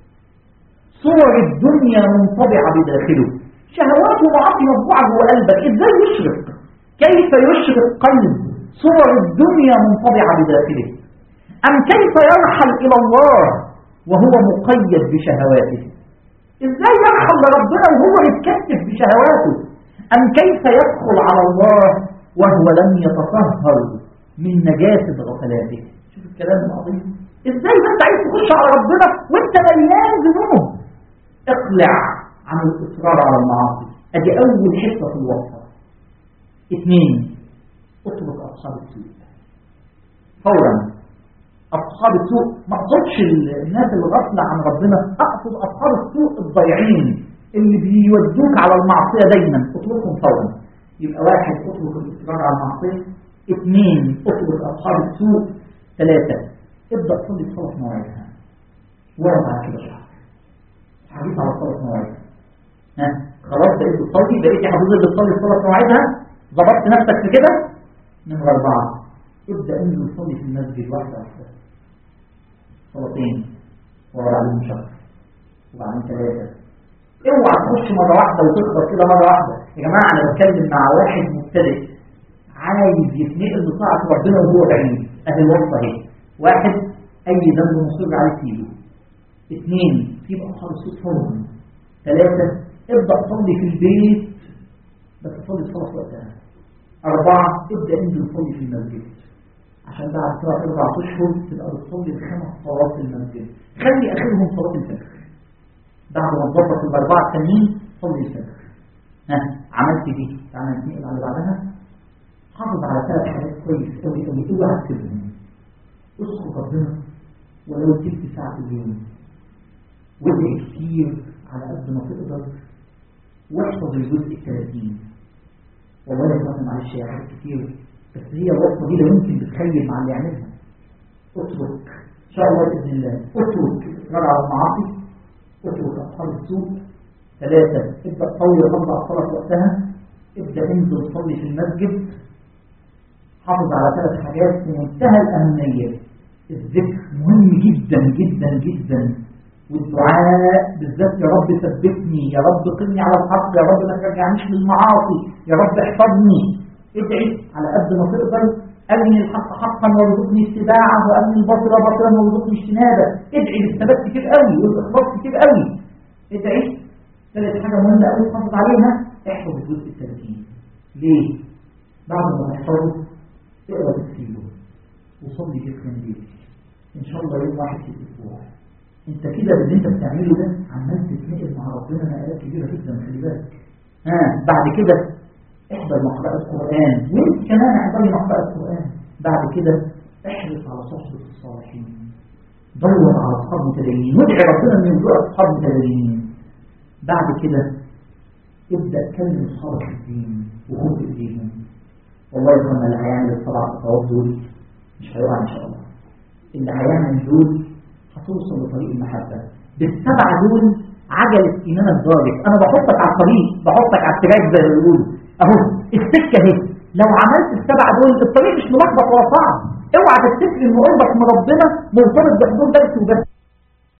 صور الدنيا منطبعه بداخله شهوات ومعاصي مطبوعه جوه قلبك ازاي يشرق كيف يشرق قلب صور الدنيا منطبعه بداخله ام كيف يرحل الى الله وهو مقيد بشهواته ازاي يرحل لربنا وهو يتكتف بشهواته ام كيف يدخل على الله وهو لم يتطهر من نجاسه غفلاته شوف الكلام العظيم ازاي انت عايز تخش على ربنا وانت مليان ذنوب اقلع عن الاصرار على المعاصي ادي اول حته في الوصفه اثنين اترك اصحاب السوء فورا اصحاب السوء ما اقصدش الناس اللي غافله عن ربنا اقصد اصحاب السوء الضايعين اللي بيودوك على المعصيه دايما اتركهم فورا يبقى واحد اترك الاصرار على المعصيه اثنين اترك اصحاب السوء ثلاثه ابدا تصلي صلاه مواعيدها ورا بعد كده شهر حديث على صلاه مواعيدها ها خلاص بقيت بتصلي بقيت يا حضرتك بتصلي صلاه مواعيدها ظبطت نفسك في كده نمرة أربعة ابدأ انزل صلي في المسجد واحدة واحدة صلاتين وبعدين شهر وبعدين ثلاثة اوعى تخش مرة واحدة وتخبط كده مرة واحدة يا جماعة أنا بتكلم مع واحد مبتدئ عايز يتنقل لطاعة ربنا وهو بعيد أهل الوصفة اهي واحد أي ذنب مصر عليه سيبه اثنين سيب أصحاب السوق فورا ثلاثة ابدأ صلي في البيت بس صلي صلاة في وقتها أربعة ابدأ انزل صلي في المسجد عشان بعد ثلاث أربع أشهر تبقى بتصلي الخمس صلوات في المسجد خلي آخرهم صلاة الفجر بعد ما تظبط الأربعة التانيين صلي الفجر ها عملت دي تعالى نتنقل على بعدها حافظ على ثلاث حاجات كويس قوي قوي اوعى تسيبهم اذكر ربنا ولو تلت ساعة في اليوم وادعي كتير على قد ما تقدر واحفظ الجزء الثلاثين والله يا اخوانا معلش يا حاجات كتير بس هي الوصفه دي لا يمكن تتخيل مع اللي يعملها اترك ان شاء الله باذن الله اترك اصرار على المعاصي اترك اصحاب السوء ثلاثه ابدا طول اربع صلاه وقتها ابدا انزل صلي في المسجد حافظ على ثلاث حاجات في منتهى الاهميه الذكر مهم جدا جدا جدا والدعاء بالذات يا رب ثبتني يا رب قلني على الحق يا رب ما ترجعنيش للمعاصي يا رب احفظني ادعي على قد ما تقدر ارني الحق حقا وارزقني اتباعه وارني الباطل باطلا وارزقني اجتنابه ادعي بالثبات كتير قوي والاخلاص كتير قوي ادعي ثالث حاجه مهمه قوي تحافظ عليها احفظ الجزء الثلاثين ليه؟ بعد ما تحفظه اقرا تفسيره وصلي ذكر الليل ان شاء الله يوم واحد في الاسبوع انت كده باللي انت بتعمله ده عمال تتنقل مع ربنا نقلات كبيره جدا خلي بالك ها بعد كده احضر مقرأة القرآن وانت كمان احضري مقرأة القرآن بعد كده احرص على صحبة الصالحين دور على اصحاب متدينين وادعي ربنا ان يرزقك اصحاب متدينين بعد كده ابدا كلم اصحابك في الدين وخد بايديهم والله يا اخوانا اللي هيعمل السبع خطوات دول مش هيقع ان شاء الله اللي هيعمل دول هتوصل لطريق المحبة بالسبعة دول عجلة إيمانك ضارب أنا بحطك على الطريق بحطك على التراك زي ما بيقولوا أهو السكة اهي لو عملت السبعة دول الطريق مش ملخبط ولا صعب اوعى تفتكر ان قربك من ربنا مرتبط بحضور درس وبس